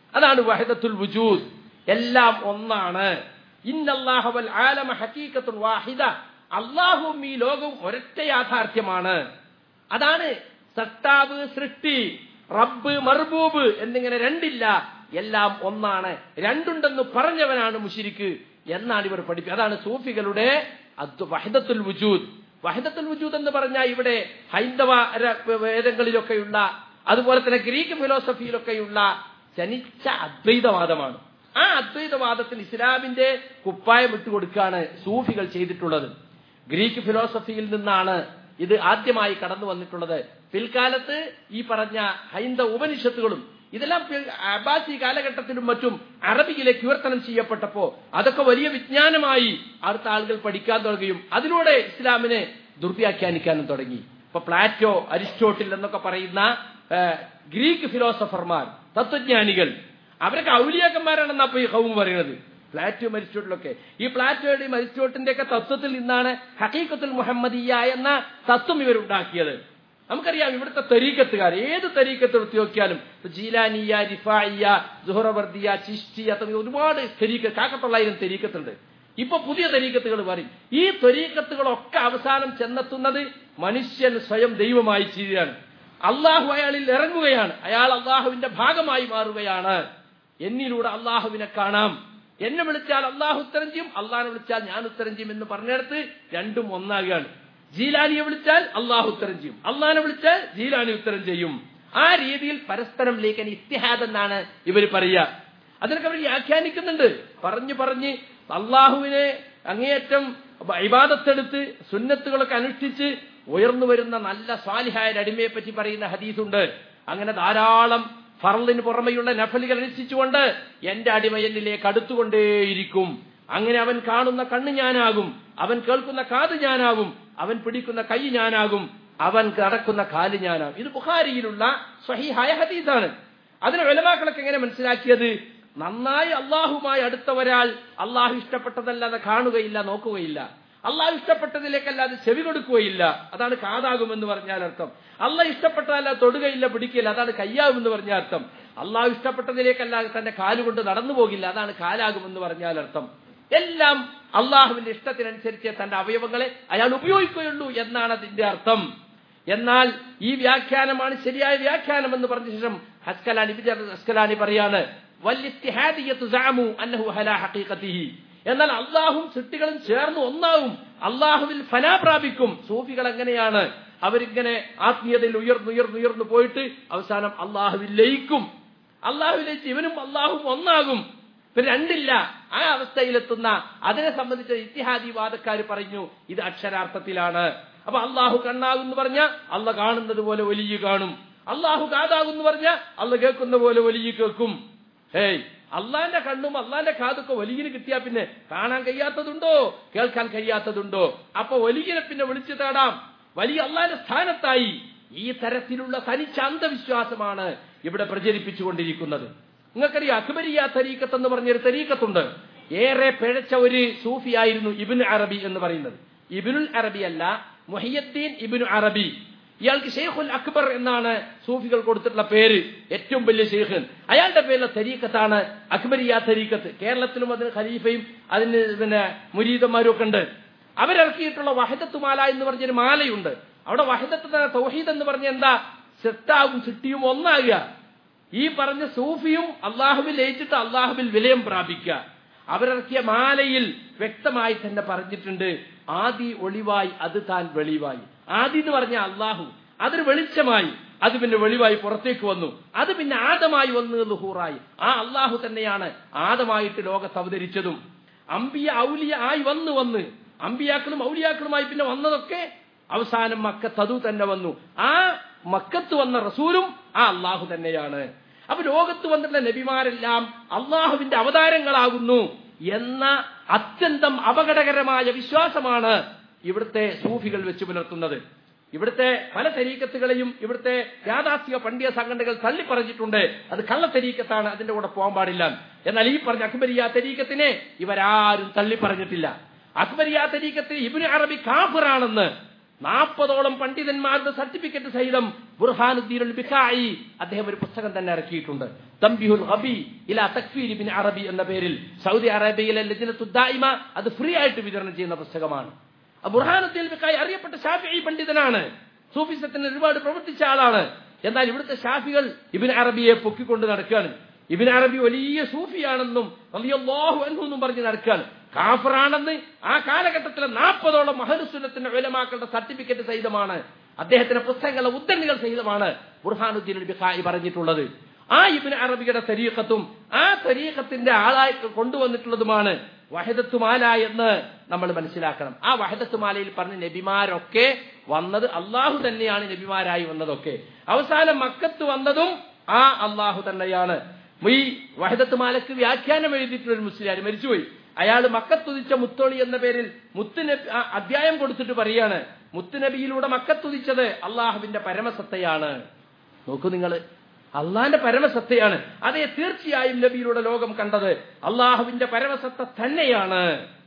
അതാണ് വഹദത്തുൽ വുജൂദ് എല്ലാം ഒന്നാണ് ഇന്നല്ലാഹവൽ ആലമ ഹക്കീക്കത്തുൽ വാഹിദ അള്ളാഹുവും ഈ ലോകവും ഒരൊറ്റ യാഥാർത്ഥ്യമാണ് അതാണ് സട്ടാവ് സൃഷ്ടി റബ്ബ് മർബൂബ് എന്നിങ്ങനെ രണ്ടില്ല എല്ലാം ഒന്നാണ് രണ്ടുണ്ടെന്ന് പറഞ്ഞവനാണ് മുഷിരിക്ക് എന്നാണ് ഇവർ പഠിപ്പിക്കുക അതാണ് സൂഫികളുടെ അദ്വ- വഹദത്തുൽ വുജൂദ് വഹദത്തുൽ വുജൂദ് എന്ന് പറഞ്ഞാൽ ഇവിടെ ഹൈന്ദവ ര- വേദങ്ങളിലൊക്കെയുള്ള അതുപോലെ തന്നെ ഗ്രീക്ക് ഫിലോസഫിയിലൊക്കെയുള്ള ജനിച്ച അദ്വൈതവാദമാണ് ആ അദ്വൈതവാദത്തിന് ഇസ്ലാമിന്റെ കുപ്പായം വിട്ടുകൊടുക്കുകയാണ് സൂഫികൾ ചെയ്തിട്ടുള്ളത് ഗ്രീക്ക് ഫിലോസഫിയിൽ നിന്നാണ് ഇത് ആദ്യമായി കടന്നു വന്നിട്ടുള്ളത് പിൽക്കാലത്ത് ഈ പറഞ്ഞ ഹൈന്ദവ ഉപനിഷത്തുകളും ഇതെല്ലാം പി- അബ്ബാസി കാലഘട്ടത്തിലും മറ്റും അറബിയിലേക്ക് വിവർത്തനം ചെയ്യപ്പെട്ടപ്പോ അതൊക്കെ വലിയ വിജ്ഞാനമായി അടുത്ത ആളുകൾ പഠിക്കാൻ തുടങ്ങുകയും അതിലൂടെ ഇസ്ലാമിനെ ദുർവ്യാഖ്യാനിക്കാനും തുടങ്ങി ഇപ്പൊ പ്ലാറ്റോ അരിസ്റ്റോട്ടിൽ എന്നൊക്കെ പറയുന്ന ഏ, ഗ്രീക്ക് ഫിലോസഫർമാർ തത്വജ്ഞാനികൾ അവരൊക്കെ ഔലിയാക്കന്മാരാണെന്നാ ഇപ്പൊ ഈ ഹൗം പറയുന്നത് പ്ലാറ്റോ അരിസ്റ്റോട്ടിലൊക്കെ ഈ പ്ലാറ്റോയുടെയും അരിസ്റ്റോട്ടിന്റെ ഒക്കെ തത്വത്തിൽ നിന്നാണ് ഹക്കീക്കത്തുൽ മുഹമ്മദിയ എന്ന തത്വം ഇവരുണ്ടാക്കിയത് നമുക്കറിയാം ഇവിടുത്തെ തരീക്കത്തുകാർ ഏത് തരീക്കത്ത് എടുത്ത് നോക്കിയാലും ഇപ്പൊ ജീലാനിയ റിഫായിയ ജുഹറവർദിയ ചിഷ്ടിയ തുടങ്ങിയ ഒരുപാട് തെരീക്ക കാക്കത്തൊള്ളായിരം തെരീക്കത്തുണ്ട് ഇപ്പൊ പുതിയ തെരീക്കത്തുകൾ പറയും ഈ തെരീക്കത്തുകളൊക്കെ അവസാനം ചെന്നെത്തുന്നത് മനുഷ്യൻ സ്വയം ദൈവമായി ചെയ്യുകയാണ് അള്ളാഹു അയാളിൽ ഇറങ്ങുകയാണ് അയാൾ അള്ളാഹുവിന്റെ ഭാഗമായി മാറുകയാണ് എന്നിലൂടെ അള്ളാഹുവിനെ കാണാം എന്നെ വിളിച്ചാൽ അള്ളാഹു ഉത്തരം ചെയ്യും അള്ളാഹിനെ വിളിച്ചാൽ ഞാൻ ഉത്തരം ചെയ്യും എന്ന് പറഞ്ഞിടത്ത് രണ്ടും ഒന്നാകുകയാണ് ജീലാനിയെ വിളിച്ചാൽ അള്ളാഹു ഉത്തരം ചെയ്യും അള്ളാഹിനെ വിളിച്ചാൽ ജീലാനി ഉത്തരം ചെയ്യും ആ രീതിയിൽ പരസ്പരം ലേഖന ഇത്തിഹാദ് എന്നാണ് ഇവർ പറയുക അതിനൊക്കെ അവർ വ്യാഖ്യാനിക്കുന്നുണ്ട് പറഞ്ഞു പറഞ്ഞ് അള്ളാഹുവിനെ അങ്ങേയറ്റം ഇബാദത്തെടുത്ത് സുന്നത്തുകളൊക്കെ അനുഷ്ഠിച്ച് ഉയർന്നു വരുന്ന നല്ല സ്വാലിഹായ ഒരു അടിമയെ പറ്റി പറയുന്ന ഹദീസുണ്ട് അങ്ങനെ ധാരാളം ഫറലിന് പുറമെയുള്ള നഫലുകൾ അനുഷ്ഠിച്ചുകൊണ്ട് എന്റെ അടിമ എന്നിലേക്ക് അടുത്തുകൊണ്ടേയിരിക്കും അങ്ങനെ അവൻ കാണുന്ന കണ്ണ് ഞാനാകും അവൻ കേൾക്കുന്ന കാത് ഞാനാകും അവൻ പിടിക്കുന്ന കൈ ഞാനാകും അവൻ നടക്കുന്ന കാല് ഞാനാകും ഇത് ബുഖാരിയിലുള്ള സ്വഹീഹായ ഹദീസാണ് അതിന് വിലമാക്കളൊക്കെ എങ്ങനെ മനസ്സിലാക്കിയത് നന്നായി അള്ളാഹുമായി അടുത്ത ഒരാൾ അള്ളാഹു ഇഷ്ടപ്പെട്ടതല്ലാതെ കാണുകയില്ല നോക്കുകയില്ല അള്ളാഹു ഇഷ്ടപ്പെട്ടതിലേക്കല്ലാതെ ചെവി കൊടുക്കുകയില്ല അതാണ് കാതാകുമെന്ന് പറഞ്ഞാൽ അർത്ഥം അള്ളാഹ് ഇഷ്ടപ്പെട്ടതല്ലാതെ തൊടുകയില്ല പിടിക്കില്ല അതാണ് കയ്യാകുമെന്ന് പറഞ്ഞാൽ അർത്ഥം അള്ളാഹു ഇഷ്ടപ്പെട്ടതിലേക്കല്ലാതെ തന്റെ കാലുകൊണ്ട് നടന്നു പോകില്ല അതാണ് കാലാകുമെന്ന് പറഞ്ഞാൽ അർത്ഥം എല്ലാം അള്ളാഹുവിന്റെ ഇഷ്ടത്തിനനുസരിച്ച് തന്റെ അവയവങ്ങളെ അയാൾ ഉപയോഗിക്കുകയുള്ളൂ എന്നാണ് അതിന്റെ അർത്ഥം എന്നാൽ ഈ വ്യാഖ്യാനമാണ് ശരിയായ വ്യാഖ്യാനം എന്ന് പറഞ്ഞ ശേഷം ഹസ്കലാനി വിജയ ഹസ്കലാനി പറയാണ് വല്യത്തിഹാദിയത്തു സഅമു അന്നഹു ഹലാ ഹഖീഖത്തിഹി എന്നാൽ അള്ളാഹും സൃഷ്ടികളും ചേർന്ന് ഒന്നാവും അള്ളാഹുവിൽ ഫലാ പ്രാപിക്കും സൂഫികൾ എങ്ങനെയാണ് അവരിങ്ങനെ ആത്മീയതയിൽ ഉയർന്നു ഉയർന്നു ഉയർന്നു പോയിട്ട് അവസാനം അള്ളാഹുവിൽ ലയിക്കും അള്ളാഹുവിലേക്ക് ഇവനും അള്ളാഹും ഒന്നാകും പിന്നെ രണ്ടില്ല ആ അവസ്ഥയിലെത്തുന്ന അതിനെ സംബന്ധിച്ച ഇത്തിഹാദിവാദക്കാർ പറഞ്ഞു ഇത് അക്ഷരാർത്ഥത്തിലാണ് അപ്പൊ അള്ളാഹു കണ്ണാകുന്നു പറഞ്ഞ അള്ള കാണുന്നത് പോലെ വലിയ കാണും അള്ളാഹു കാതാകുന്നു പറഞ്ഞ അള്ള കേൾക്കുന്ന പോലെ വലിയ കേൾക്കും ഹേയ് അള്ളാന്റെ കണ്ണും അള്ളാന്റെ കാതൊക്കെ വലിയന് കിട്ടിയാ പിന്നെ കാണാൻ കഴിയാത്തതുണ്ടോ കേൾക്കാൻ കഴിയാത്തതുണ്ടോ അപ്പൊ വലിയനെ പിന്നെ വിളിച്ചു തേടാം വലിയ അള്ളാന്റെ സ്ഥാനത്തായി ഈ തരത്തിലുള്ള തനിച്ച അന്ധവിശ്വാസമാണ് ഇവിടെ പ്രചരിപ്പിച്ചുകൊണ്ടിരിക്കുന്നത് നിങ്ങൾക്കറിയാം അക്ബരിയ തരീക്കത്ത് എന്ന് പറഞ്ഞൊരു തരീക്കത്തുണ്ട് ഏറെ പിഴച്ച ഒരു സൂഫിയായിരുന്നു ഇബിൻ അറബി എന്ന് പറയുന്നത് ഇബിനുൽ അറബി അല്ല മുഹിയദ്ദീൻ ഇബിനു അറബി ഇയാൾക്ക് ഷെയ്ഖുൽ അക്ബർ എന്നാണ് സൂഫികൾ കൊടുത്തിട്ടുള്ള പേര് ഏറ്റവും വലിയ ഷെയ്ഖ് അയാളുടെ പേരിലെ തരീക്കത്താണ് അക്ബരിയ തരീക്കത്ത് കേരളത്തിലും അതിന് ഖലീഫയും അതിന് പിന്നെ മുരീദന്മാരും ഒക്കെ ഉണ്ട് അവരിറക്കിയിട്ടുള്ള വഹദത്ത് മാല എന്ന് പറഞ്ഞൊരു മാലയുണ്ട് അവിടെ വഹദത്ത് തന്നെ തൗഹീദ് എന്ന് പറഞ്ഞ എന്താ സെത്താവും ചിട്ടിയും ഒന്നാകുക ഈ പറഞ്ഞ സൂഫിയും അള്ളാഹുവിൽ ലയിച്ചിട്ട് അള്ളാഹുവിൽ വിലയം പ്രാപിക്കുക അവരിറക്കിയ മാലയിൽ വ്യക്തമായി തന്നെ പറഞ്ഞിട്ടുണ്ട് ആദി ഒളിവായി അത് താൻ വെളിവായി ആദി എന്ന് പറഞ്ഞ അള്ളാഹു അതൊരു വെളിച്ചമായി അത് പിന്നെ വെളിവായി പുറത്തേക്ക് വന്നു അത് പിന്നെ ആദമായി വന്നു ലുഹൂറായി ആ അള്ളാഹു തന്നെയാണ് ആദമായിട്ട് ലോകത്ത് അവതരിച്ചതും അമ്പിയ ഔലിയ ആയി വന്നു വന്ന് അമ്പിയാക്കളും ഔലിയാക്കളുമായി പിന്നെ വന്നതൊക്കെ അവസാനം മക്കത്ത് അതു തന്നെ വന്നു ആ മക്കത്ത് വന്ന റസൂലും ആ അള്ളാഹു തന്നെയാണ് അപ്പൊ ലോകത്ത് വന്നിട്ടുള്ള നബിമാരെല്ലാം അള്ളാഹുവിന്റെ അവതാരങ്ങളാകുന്നു എന്ന അത്യന്തം അപകടകരമായ വിശ്വാസമാണ് ഇവിടുത്തെ സൂഫികൾ വെച്ച് പുലർത്തുന്നത് ഇവിടുത്തെ പല തരീക്കത്തുകളെയും ഇവിടുത്തെ യാഥാസ്ഥിക പണ്ഡിത സംഘടനകൾ തള്ളി പറഞ്ഞിട്ടുണ്ട് അത് കള്ള തരീക്കത്താണ് അതിന്റെ കൂടെ പോകാൻ പാടില്ല എന്നാൽ ഈ പറഞ്ഞ അക്ബരിയ തരീക്കത്തിനെ ഇവരാരും തള്ളി പറഞ്ഞിട്ടില്ല അക്ബരിയ തരീക്കത്തിൽ ഇബിന് അറബി കാഫിറാണെന്ന് നാൽപ്പതോളം പണ്ഡിതന്മാരുടെ സർട്ടിഫിക്കറ്റ് സഹിതം ബുർഹാനുദ്ദീൻ ബിഖായി അദ്ദേഹം ഒരു പുസ്തകം തന്നെ ഇറക്കിയിട്ടുണ്ട് തംബിഹുൽ ഹബി ഇല തക്ഫീർ ബിൻ അറബി എന്ന പേരിൽ സൗദി അറേബ്യയിലെ ലജ്നത്തുദ്ദായിമ അത് ഫ്രീ ആയിട്ട് വിതരണം ചെയ്യുന്ന പുസ്തകമാണ് ബുർഹാനുദ്ദീൻ ബിഖായി അറിയപ്പെട്ട ഷാഫി പണ്ഡിതനാണ് സൂഫിസത്തിന് ഒരുപാട് പ്രവർത്തിച്ച ആളാണ് എന്നാൽ ഇവിടുത്തെ ഷാഫികൾ ഇബിൻ അറബിയെ പൊക്കിക്കൊണ്ട് നടക്കുകയാണ് ഇബിൻ അറബി വലിയ സൂഫിയാണെന്നും റളിയല്ലാഹു അൻഹു എന്നും പറഞ്ഞ് നടക്കുകയാണ് കാഫറാണെന്ന് ആ കാലഘട്ടത്തിലെ നാൽപ്പതോളം മഹരുസുന്നത്തിന്റെ വിലമാക്കളുടെ സർട്ടിഫിക്കറ്റ് സഹിതമാണ് അദ്ദേഹത്തിന്റെ പുസ്തകങ്ങളുടെ ഉദ്ധരണികൾ സഹിതമാണ് ബുർഹാനുദ്ദീൻ ബിഖായി പറഞ്ഞിട്ടുള്ളത് ആ ഇബിൻ അറബിയുടെ തരീഖത്തും ആ തരീഖത്തിന്റെ ആളായി കൊണ്ടുവന്നിട്ടുള്ളതുമാണ് വഹദത്തുമാല എന്ന് നമ്മൾ മനസ്സിലാക്കണം ആ വഹദത്തുമാലയിൽ പറഞ്ഞ നബിമാരൊക്കെ വന്നത് അള്ളാഹു തന്നെയാണ് നബിമാരായി വന്നതൊക്കെ അവസാനം മക്കത്ത് വന്നതും ആ അള്ളാഹു തന്നെയാണ് ഈ വഹദത്തുമാലക്ക് വ്യാഖ്യാനം എഴുതിയിട്ടുള്ള ഒരു മുസ്ലിം മരിച്ചുപോയി അയാൾ മക്കത്തുതിച്ച മുത്തോളി എന്ന പേരിൽ മുത്തുനബി ആ അധ്യായം കൊടുത്തിട്ട് പറയാണ് മുത്തുനബിയിലൂടെ മക്കത്തുതിച്ചത് അള്ളാഹുവിന്റെ പരമസത്തയാണ് നോക്കൂ നിങ്ങൾ അള്ളാഹിന്റെ പരമസത്തയാണ് അതേ തീർച്ചയായും നബിയിലൂടെ ലോകം കണ്ടത് അള്ളാഹുവിന്റെ പരമസത്ത തന്നെയാണ്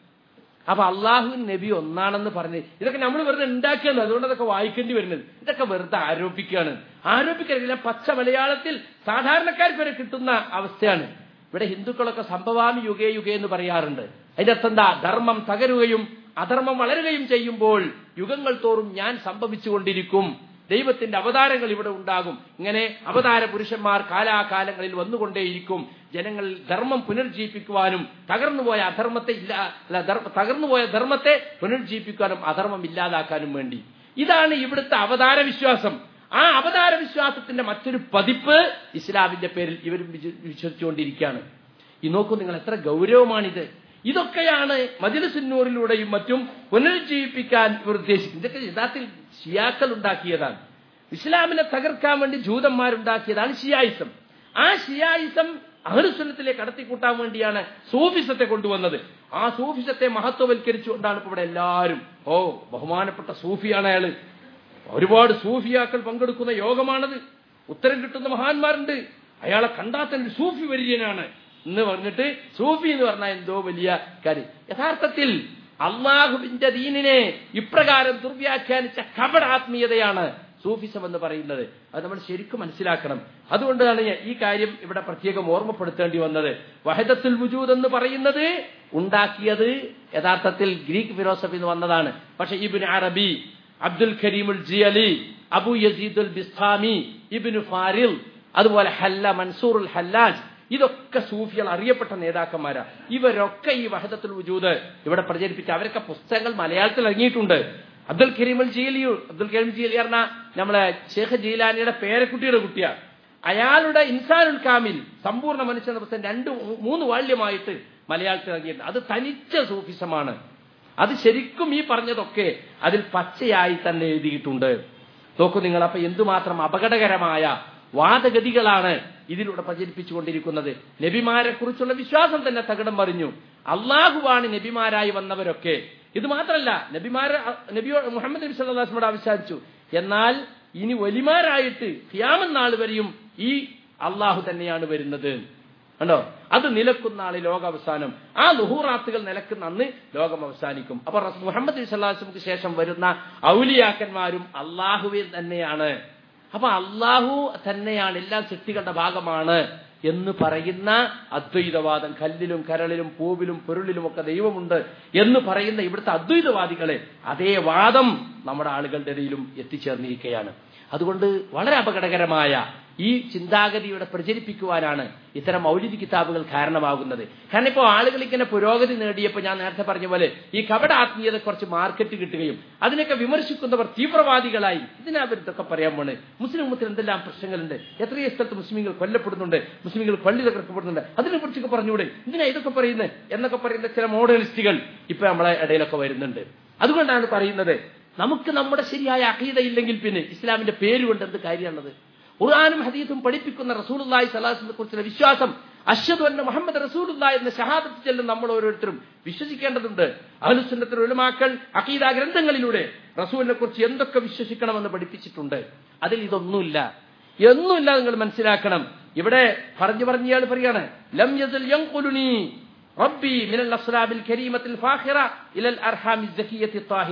അപ്പൊ അള്ളാഹുവിൻ നബി ഒന്നാണെന്ന് പറഞ്ഞ് ഇതൊക്കെ നമ്മൾ വെറുതെ ഉണ്ടാക്കുകയാണ് അതുകൊണ്ട് അതൊക്കെ വായിക്കേണ്ടി വരുന്നത് ഇതൊക്കെ വെറുതെ ആരോപിക്കുകയാണ് ആരോപിക്കലില്ല പച്ച മലയാളത്തിൽ സാധാരണക്കാർക്ക് വരെ കിട്ടുന്ന അവസ്ഥയാണ് ഇവിടെ ഹിന്ദുക്കളൊക്കെ സംഭവാമി യുഗേ യുഗേ എന്ന് പറയാറുണ്ട് അതിന്റെ അർത്ഥം എന്താ ധർമ്മം തകരുകയും അധർമ്മം വളരുകയും ചെയ്യുമ്പോൾ യുഗങ്ങൾ തോറും ഞാൻ സംഭവിച്ചുകൊണ്ടിരിക്കും ദൈവത്തിന്റെ അവതാരങ്ങൾ ഇവിടെ ഉണ്ടാകും ഇങ്ങനെ അവതാര പുരുഷന്മാർ കാലാകാലങ്ങളിൽ വന്നുകൊണ്ടേയിരിക്കും ജനങ്ങളിൽ ധർമ്മം പുനർജീവിപ്പിക്കുവാനും തകർന്നുപോയ അധർമ്മത്തെ ഇല്ല അല്ല ധർമ്മ- തകർന്നുപോയ ധർമ്മത്തെ പുനർജീവിപ്പിക്കാനും അധർമ്മം ഇല്ലാതാക്കാനും വേണ്ടി ഇതാണ് ഇവിടുത്തെ അവതാര വിശ്വാസം ആ അവതാര വിശ്വാസത്തിന്റെ മറ്റൊരു പതിപ്പ് ഇസ്ലാമിന്റെ പേരിൽ ഇവരും വിശ്വ- വിശ്വസിച്ചുകൊണ്ടിരിക്കുകയാണ് ഈ നോക്കൂ നിങ്ങൾ എത്ര ഗൗരവമാണിത് ഇതൊക്കെയാണ് മജിലിസുന്നൂറിലൂടെയും മറ്റും പുനരുജ്ജീവിപ്പിക്കാൻ ഇവർ ഉദ്ദേശിക്കുന്നത് ഇതൊക്കെ യഥാർത്ഥത്തിൽ ഷിയാക്കൾ ഉണ്ടാക്കിയതാണ് ഇസ്ലാമിനെ തകർക്കാൻ വേണ്ടി ജൂതന്മാരുണ്ടാക്കിയതാണ് ഷിയായിസം ആ ഷിയായിസം അഹ്ലുസുന്നത്തിലേക്ക് കടത്തിക്കൂട്ടാൻ വേണ്ടിയാണ് സൂഫിസത്തെ കൊണ്ടുവന്നത് ആ സൂഫിസത്തെ മഹത്വവൽക്കരിച്ചുകൊണ്ടാണ് ഇപ്പോൾ ഇവിടെ എല്ലാവരും ഓ ബഹുമാനപ്പെട്ട സൂഫിയാണ് അയാള് ഒരുപാട് സൂഫിയാക്കൾ പങ്കെടുക്കുന്ന യോഗമാണത് ഉത്തരം കിട്ടുന്ന മഹാന്മാരുണ്ട് അയാളെ കണ്ടാൽ തന്നെ സൂഫി വര്യനാണ് എന്ന് പറഞ്ഞിട്ട് സൂഫി എന്ന് പറഞ്ഞാൽ എന്തോ വലിയ കാര്യം യഥാർത്ഥത്തിൽ അള്ളാഹുവിന്റെ ദീനിനെ ഇപ്രകാരം ദുർവ്യാഖ്യാനിച്ച കപടാത്മീയതയാണ് സൂഫിസം എന്ന് പറയുന്നത് അത് നമ്മൾ ശരിക്കും മനസ്സിലാക്കണം അതുകൊണ്ടാണ് ഞാൻ ഈ കാര്യം ഇവിടെ പ്രത്യേകം ഓർമ്മപ്പെടുത്തേണ്ടി വന്നത് വഹദത്തുൽ വുജൂദ് എന്ന് പറയുന്നത് ഉണ്ടാക്കിയത് യഥാർത്ഥത്തിൽ ഗ്രീക്ക് ഫിലോസഫി എന്ന് വന്നതാണ് പക്ഷെ ഇബിൻ അറബി അബ്ദുൽ കരീമുൽ ജിയലി അബു യസീദുൽ ബിസ്താമി ഇബിനു ഫാരിൽ അതുപോലെ ഹല്ല മൻസൂറുൽ ഹല്ലാജ് ഇതൊക്കെ സൂഫികൾ അറിയപ്പെട്ട നേതാക്കന്മാരാ ഇവരൊക്കെ ഈ വഹദത്തുൽ വജൂദ് ഇവിടെ പ്രചരിപ്പിച്ച അവരൊക്കെ പുസ്തകങ്ങൾ മലയാളത്തിൽ ഇറങ്ങിയിട്ടുണ്ട് അബ്ദുൽ കരീമുൽ ജീലി അബ്ദുൽ കരീം ജീലി പറഞ്ഞ നമ്മളെ ഷേഖ് ജീലാനിയുടെ പേരക്കുട്ടിയുടെ കുട്ടിയാ അയാളുടെ ഇൻസാനുൽ കാമിൽ സമ്പൂർണ്ണ മനുഷ്യ എന്ന പുസ്തകം രണ്ട് മൂന്ന് വാല്യമായിട്ട് മലയാളത്തിൽ ഇറങ്ങിയിട്ടുണ്ട് അത് തനിച്ച സൂഫിസമാണ് അത് ശരിക്കും ഈ പറഞ്ഞതൊക്കെ അതിൽ പച്ചയായി തന്നെ എഴുതിയിട്ടുണ്ട് നോക്കൂ നിങ്ങൾ അപ്പൊ എന്തുമാത്രം അപകടകരമായ വാദഗതികളാണ് ഇതിലൂടെ പ്രചരിപ്പിച്ചുകൊണ്ടിരിക്കുന്നത് നബിമാരെ കുറിച്ചുള്ള വിശ്വാസം തന്നെ തകിടം മറിഞ്ഞു അള്ളാഹുവാണ് നബിമാരായി വന്നവരൊക്കെ ഇത് മാത്രമല്ല നബിമാരെ നബിയോ മുഹമ്മദ് നബി സല്ലാസ്മോട് ആവശ്യാദിച്ചു എന്നാൽ ഇനി വലിമാരായിട്ട് ഖിയാമൻ നാൾ വരെയും ഈ അള്ളാഹു തന്നെയാണ് വരുന്നത് കണ്ടോ അത് നിലക്കുന്ന ആള് ലോകാവസാനം ആ ലുഹൂറാത്തുകൾ നിലക്കുന്ന അന്ന് ലോകം അവസാനിക്കും അപ്പൊ റസൂ- മുഹമ്മദ് നബി സല്ലാസ്മക്ക് ശേഷം വരുന്ന ഔലിയാക്കന്മാരും അള്ളാഹുവിൽ തന്നെയാണ് അപ്പൊ അള്ളാഹു തന്നെയാണ് എല്ലാ സൃഷ്ടികളുടെ ഭാഗമാണ് എന്ന് പറയുന്ന അദ്വൈതവാദം കല്ലിലും കരളിലും പൂവിലും പൊരുളിലും ഒക്കെ ദൈവമുണ്ട് എന്ന് പറയുന്ന ഇവിടുത്തെ അദ്വൈതവാദികളെ അതേ വാദം നമ്മുടെ ആളുകളുടെ ഇടയിലും എത്തിച്ചേർന്നിരിക്കുകയാണ് അതുകൊണ്ട് വളരെ അപകടകരമായ ഈ ചിന്താഗതിയുടെ പ്രചരിപ്പിക്കുവാനാണ് ഇത്തരം മൗലിക കിതാബുകൾ കാരണമാകുന്നത് കാരണം ഇപ്പോൾ ആളുകൾ ഇങ്ങനെ പുരോഗതി നേടിയപ്പോൾ ഞാൻ നേരത്തെ പറഞ്ഞ പോലെ ഈ കപട ആത്മീയത കുറച്ച് മാർക്കറ്റ് കിട്ടുകയും അതിനൊക്കെ വിമർശിക്കുന്നവർ തീവ്രവാദികളായി ഇതിനാ ഇതൊക്കെ പറയാൻ പോണ് മുസ്ലിം മുത്തിൽ എന്തെല്ലാം പ്രശ്നങ്ങളുണ്ട് എത്രയോ സ്ഥലത്ത് മുസ്ലിങ്ങൾ കൊല്ലപ്പെടുന്നുണ്ട് മുസ്ലിങ്ങൾ പള്ളി തകർക്കപ്പെടുന്നുണ്ട് അതിനെ കുറിച്ചൊക്കെ പറഞ്ഞുകൂടെ എന്തിനാ ഇതൊക്കെ പറയുന്നത് എന്നൊക്കെ പറയുന്ന ചില മോഡലിസ്റ്റുകൾ ഇപ്പൊ നമ്മളെ ഇടയിലൊക്കെ വരുന്നുണ്ട് അതുകൊണ്ടാണ് പറയുന്നത് നമുക്ക് നമ്മുടെ ശരിയായ അഖീദയില്ലെങ്കിൽ പിന്നെ ഇസ്ലാമിന്റെ പേര് കൊണ്ട് എന്ത് കാര്യമാണത് ഖുർആാനും ഹദീസും പഠിപ്പിക്കുന്ന റസൂലുള്ളാഹി സ്വലാസിനെ കുറിച്ചുള്ള വിശ്വാസം അശ്വദ് അന്ന മുഹമ്മദ് റസൂലുള്ള എന്ന ഷഹാദത്ത് ചെല്ലും നമ്മൾ ഓരോരുത്തരും വിശ്വസിക്കേണ്ടതുണ്ട് അഹലുസുന്നത്തിന് ഉലമാക്കൾ അഖീദ ഗ്രന്ഥങ്ങളിലൂടെ റസൂലിനെ കുറിച്ച് എന്തൊക്കെ വിശ്വസിക്കണമെന്ന് പഠിപ്പിച്ചിട്ടുണ്ട് അതിൽ ഇതൊന്നുമില്ല ഒന്നുമില്ല നിങ്ങൾ മനസ്സിലാക്കണം ഇവിടെ പറഞ്ഞു പറഞ്ഞയാൾ പറയാണ് ലം യസൽ യൻഖുലുനി റബ്ബി മിനൽ അസ്ലാബിൽ കരീമത്തിൽ ഫാഖിറ ഇലൽ അർഹാമി സക്കിയത്തി താഹിറ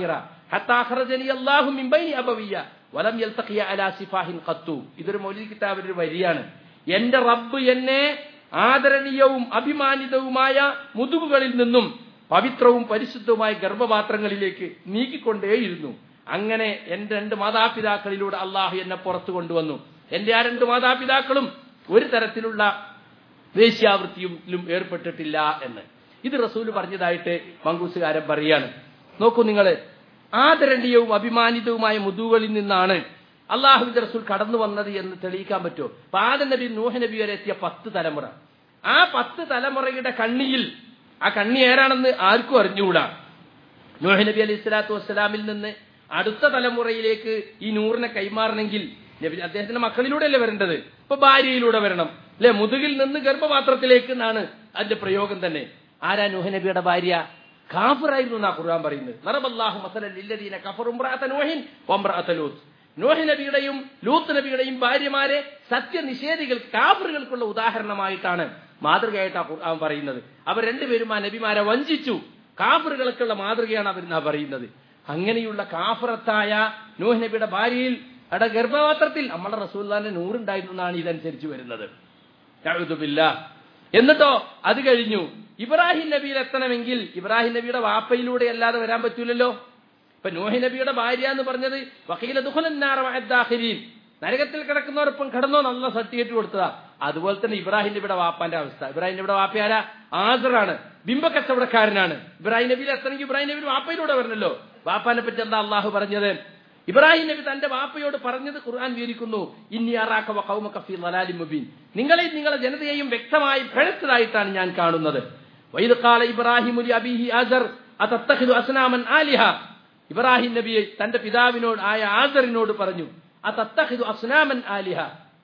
ഹത്താ അഖ്റജനി അല്ലാഹു മിൻ ബൈനി അബവിയ വലം യൽതഖിയ അലാ സിഫാഹിൻ ഖത്തു ഇതൊരു മൗലിദ് കിതാബിന്റെ ഒരു വരിയാണ് എന്റെ റബ്ബ് എന്നെ ആദരണീയവും അഭിമാനിതവുമായ മുതുകുകളിൽ നിന്നും പവിത്രവും പരിശുദ്ധവുമായ ഗർഭപാത്രങ്ങളിലേക്ക് നീക്കിക്കൊണ്ടേയിരുന്നു അങ്ങനെ എന്റെ രണ്ട് മാതാപിതാക്കളിലൂടെ അള്ളാഹു എന്നെ പുറത്തു കൊണ്ടുവന്നു എന്റെ ആ രണ്ട് മാതാപിതാക്കളും ഒരു തരത്തിലുള്ള വേശ്യാവൃത്തിയിലും ഏർപ്പെട്ടിട്ടില്ല എന്ന് ഇത് റസൂല് പറഞ്ഞതായിട്ട് മങ്കൂസുകാരൻ പറയാണ് നോക്കൂ നിങ്ങൾ ആദരണീയവും അഭിമാനിതവുമായ മുതുകളിൽ നിന്നാണ് അള്ളാഹുവിന്റെ റസൂൽ കടന്നു വന്നത് എന്ന് തെളിയിക്കാൻ പറ്റുമോ അപ്പൊ ആദ നബി നൂഹ നബി വരെ എത്തിയ പത്ത് തലമുറ ആ പത്ത് തലമുറയുടെ കണ്ണിയിൽ ആ കണ്ണി ഏറാണെന്ന് ആർക്കും അറിഞ്ഞുകൂടാ നൂഹ നബി അലൈഹി സ്വലാത്തു വസ്സലാമിൽ നിന്ന് അടുത്ത തലമുറയിലേക്ക് ഈ നൂറിനെ കൈമാറണമെങ്കിൽ നബി അദ്ദേഹത്തിന്റെ മക്കളിലൂടെയല്ലേ വരേണ്ടത് ഇപ്പൊ ഭാര്യയിലൂടെ വരണം അല്ലെ മുതുകിൽ നിന്ന് ഗർഭപാത്രത്തിലേക്ക് എന്നാണ് അതിന്റെ പ്രയോഗം തന്നെ ആരാ നൂഹ നബിയുടെ ഭാര്യ കാഫിറായിരുന്നു എന്നാ ഖുർആൻ പറയുന്നത് നറബല്ലാഹു മസലൻ ലില്ലദീന കഫറു ഇംറഅത നൂഹിൻ വംറഅത ലൂത്ത് നോഹി നബിയുടെയും ലൂത്ത് നബിയുടെയും ഭാര്യമാരെ സത്യനിഷേധികൾ കാഫറുകൾക്കുള്ള ഉദാഹരണമായിട്ടാണ് മാതൃകയായിട്ടാണ് ഖുർആൻ പറയുന്നത് അവർ രണ്ടുപേരും ആ നബിമാരെ വഞ്ചിച്ചു കാഫറുകൾക്കുള്ള മാതൃകയാണ് അവർ പറയുന്നത് അങ്ങനെയുള്ള കാഫറത്തായ നോഹ് നബിയുടെ ഭാര്യയിൽ അവിടെ ഗർഭപാത്രത്തിൽ നമ്മുടെ റസൂല്ലാന്റെ നൂറുണ്ടായിരുന്നു എന്നാണ് ഇതനുസരിച്ച് വരുന്നത് യഅൂദുബില്ലാ. എന്നിട്ടോ അത് കഴിഞ്ഞു ഇബ്രാഹിം നബിയിൽ എത്തണമെങ്കിൽ ഇബ്രാഹിം നബിയുടെ വാപ്പയിലൂടെ അല്ലാതെ വരാൻ പറ്റൂലല്ലോ ഇപ്പൊ നോഹി നബിയുടെ ഭാര്യ എന്ന് പറഞ്ഞത് വക്കീല ദുഹലന്നാറീൻ നരകത്തിൽ കിടക്കുന്നവരൊപ്പം കിടന്നോ നല്ല സർട്ടിഫിക്കറ്റ് കൊടുത്തതാ അതുപോലെ തന്നെ ഇബ്രാഹിം നബിയുടെ വാപ്പാന്റെ അവസ്ഥ ഇബ്രാഹിം നബിയുടെ വാപ്പയാര ആസറാണ് ബിംബക്കച്ചവടക്കാരനാണ് ഇബ്രാഹിം നബിയിൽ എത്തണമെങ്കിൽ ഇബ്രാഹിം നബി വാപ്പയിലൂടെ വരണല്ലോ വാപ്പാനെ പറ്റി എന്താ അള്ളാഹു പറഞ്ഞത് ഇബ്രാഹിം നബി തന്റെ വാപ്പയോട് പറഞ്ഞത് ഖുർആൻ വിവരിക്കുന്നു ഇന്നി അറാഖ വ ഖൗമക ഫീ ളലാലിൻ മുബീൻ നിങ്ങളെയും നിങ്ങളുടെ ജനതയെയും വ്യക്തമായി പിഴച്ചതായിട്ടാണ് ഞാൻ കാണുന്നത് വൈദ് ഖാല ഇബ്രാഹിമു ലി അബീഹി ആസർ അതത്തഖിദു അസ്നാമൻ ആലിഹ ഇബ്രാഹിം നബിയെ തന്റെ പിതാവിനോട് ആയ ആസറിനോട് പറഞ്ഞു അതത്തഖിദു അസ്നാമൻ ആലിഹ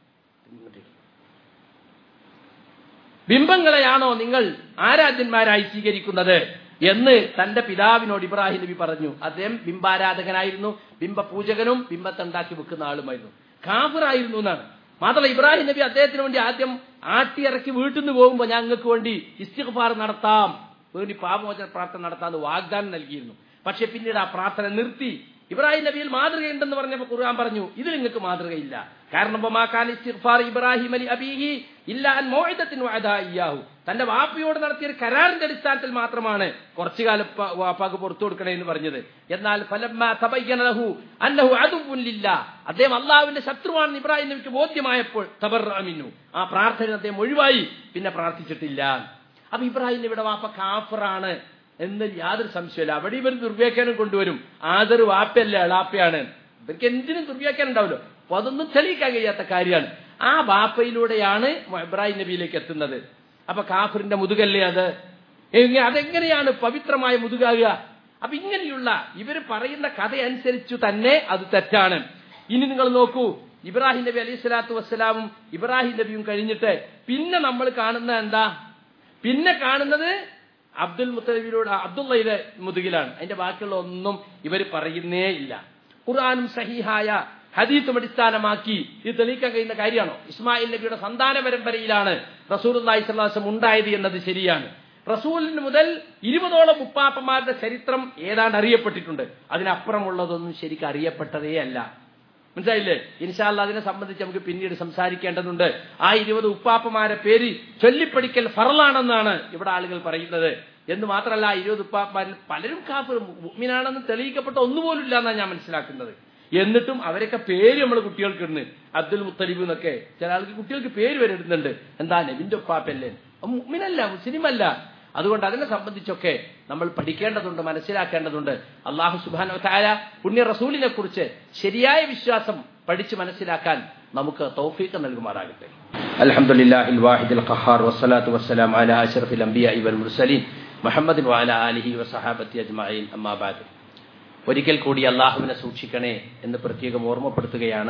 ബിംബങ്ങളെയാണോ നിങ്ങൾ ആരാധ്യന്മാരായി സ്വീകരിക്കുന്നത് എന്ന് തന്റെ പിതാവിനോട് ഇബ്രാഹിം നബി പറഞ്ഞു അദ്ദേഹം ബിംബാരാധകനായിരുന്നു ബിംബപൂജകനും ബിംബത്തുണ്ടാക്കി വെക്കുന്ന ആളുമായിരുന്നു കാഫിറായിരുന്നു എന്നാണ് മാത്രമല്ല ഇബ്രാഹിം നബി അദ്ദേഹത്തിന് വേണ്ടി ആദ്യം ആട്ടിയിറക്കി വീട്ടിൽ നിന്ന് പോകുമ്പോൾ ഞങ്ങൾക്ക് വേണ്ടി ഇസ്തിഗ്ഫാർ നടത്താം വേണ്ടി പാപമോചന പ്രാർത്ഥന നടത്താമെന്ന് വാഗ്ദാനം നൽകിയിരുന്നു പക്ഷെ പിന്നീട് ആ പ്രാർത്ഥന നിർത്തി ഇബ്രാഹിം നബിയിൽ മാതൃകയുണ്ടെന്ന് പറഞ്ഞപ്പോൾ ഖുർആൻ പറഞ്ഞു ഇതിൽ നിങ്ങൾക്ക് മാതൃകയില്ല കാരണം ബമാക്കാൻ ഇസ്തിഗ്ഫാർ ഇബ്രാഹിം അലി അബീഹി ഇല്ല അൻ മോഹിതത്തിന് ഇയ്യാഹു തന്റെ വാപ്പയോട് നടത്തിയ ഒരു കരാറിന്റെ അടിസ്ഥാനത്തിൽ മാത്രമാണ് കുറച്ചു കാലം പ- വാപ്പാക്ക് പുറത്തു കൊടുക്കണേ എന്ന് പറഞ്ഞത് എന്നാൽ ഫലമ്മ തബയ്യന ലഹു അന്നഹു അദുവ്വുൻ ലില്ലാ. അദ്ദേഹം അള്ളാഹുവിന്റെ ശത്രുവാണെന്ന് ഇബ്രാഹിം നബിക്ക് ബോധ്യമായപ്പോൾ തബറമിന്നു ആ പ്രാർത്ഥന അദ്ദേഹം ഒഴിവായി പിന്നെ പ്രാർത്ഥിച്ചിട്ടില്ല അപ്പൊ ഇബ്രാഹിം നബിയുടെ വാപ്പ കാഫറാണ് എന്ന് യാതൊരു സംശയമില്ല അവിടെ ഇവർ ദുർവ്യാഖ്യാനം കൊണ്ടുവരും ആദർ വാപ്പയല്ല എളാപ്പയാണ് ഇവർക്ക് എന്തിനും ദുർവ്യാഖ്യാനം ഉണ്ടാവല്ലോ അപ്പൊ അതൊന്നും തെളിയിക്കാൻ കഴിയാത്ത കാര്യമാണ് ആ ബാപ്പയിലൂടെയാണ് ഇബ്രാഹിം നബിയിലേക്ക് എത്തുന്നത് അപ്പൊ കാഫറിന്റെ മുതുകല്ലേ അത് എങ്ങ- അതെങ്ങനെയാണ് പവിത്രമായ മുതുകാകുക അപ്പൊ ഇങ്ങനെയുള്ള ഇവർ പറയുന്ന കഥ അനുസരിച്ചു തന്നെ അത് തെറ്റാണ് ഇനി നിങ്ങൾ നോക്കൂ ഇബ്രാഹിം നബി അലൈഹി സ്വലാത്തു വസ്സലാമും ഇബ്രാഹിം നബിയും കഴിഞ്ഞിട്ട് പിന്നെ നമ്മൾ കാണുന്ന എന്താ പിന്നെ കാണുന്നത് അബ്ദുൽ മുത്തലിബിലൂടെ അബ്ദുള്ളയുടെ മുതുകിലാണ് അതിന്റെ ബാക്കിയുള്ള ഒന്നും ഇവർ പറയുന്നേ ഇല്ല ഖുർആാനും സഹിഹായ ഹദീസും അടിസ്ഥാനമാക്കി ഇത് തെളിയിക്കാൻ കഴിയുന്ന കാര്യമാണോ ഇസ്മായിൽ നബിയുടെ സന്താന പരമ്പരയിലാണ് റസൂൽ അള്ളാഹിസ്ലാസം ഉണ്ടായത് എന്നത് ശരിയാണ് റസൂലിന് മുതൽ ഇരുപതോളം ഉപ്പാപ്പന്മാരുടെ ചരിത്രം ഏതാണ്ട് അറിയപ്പെട്ടിട്ടുണ്ട് അതിനപ്പുറമുള്ളതൊന്നും ശരിക്കും അറിയപ്പെട്ടതേ അല്ല മനസ്സിലായില്ലേ ഇൻഷാല്ല അതിനെ സംബന്ധിച്ച് നമുക്ക് പിന്നീട് സംസാരിക്കേണ്ടതുണ്ട് ആ ഇരുപത് ഉപ്പാപ്പമാരെ പേര് ചൊല്ലിപ്പടിക്കൽ ഫറലാണെന്നാണ് ഇവിടെ ആളുകൾ പറയുന്നത് എന്ന് മാത്രമല്ല ആ ഇരുപത് ഉപ്പാപ്പമാരിൽ പലരും കാഫർ മുഅ്മിനാണെന്ന് തെളിയിക്കപ്പെട്ട ഒന്നുപോലും ഇല്ല എന്നാണ് ഞാൻ മനസ്സിലാക്കുന്നത് എന്നിട്ടും അവരൊക്കെ പേര് നമ്മൾ കുട്ടികൾക്ക് ഇടുന്നു അബ്ദുൽ മുത്തലിബ് എന്നൊക്കെ ചില ആൾക്ക് കുട്ടികൾക്ക് പേര് വരെ ഇടുന്നുണ്ട് എന്താ നബിന്റെ ഉപ്പാപ്പല്ലേ അത് മുഅ്മിനല്ല മുസ്ലിം അല്ല അതുകൊണ്ട് അതിനെ സംബന്ധിച്ചൊക്കെ നമ്മൾ പഠിക്കേണ്ടതുണ്ട് മനസ്സിലാക്കേണ്ടതുണ്ട് അള്ളാഹു സുബാനോ താര പുണ്യ റസൂലിനെ കുറിച്ച് ശരിയായ വിശ്വാസം പഠിച്ച് മനസ്സിലാക്കാൻ നമുക്ക് തൗഫീഖ് നൽകുമാറാകട്ടെ അൽഹംദുലില്ലാഹിൽ വാഹിദിൽ ഖഹാർ വസ്സലാത്തു വസ്സലാം അലാ അഷ്റഫിൽ അംബിയാഇ വൽ മുർസലീൻ മുഹമ്മദിൻ വഅല ആലിഹി വസഹാബത്തി അജ്മഈൻ അമ്മാ ബഅദ് ഒരിക്കൽ കൂടി അള്ളാഹുവിനെ സൂക്ഷിക്കണേ എന്ന് പ്രത്യേകം ഓർമ്മപ്പെടുത്തുകയാണ്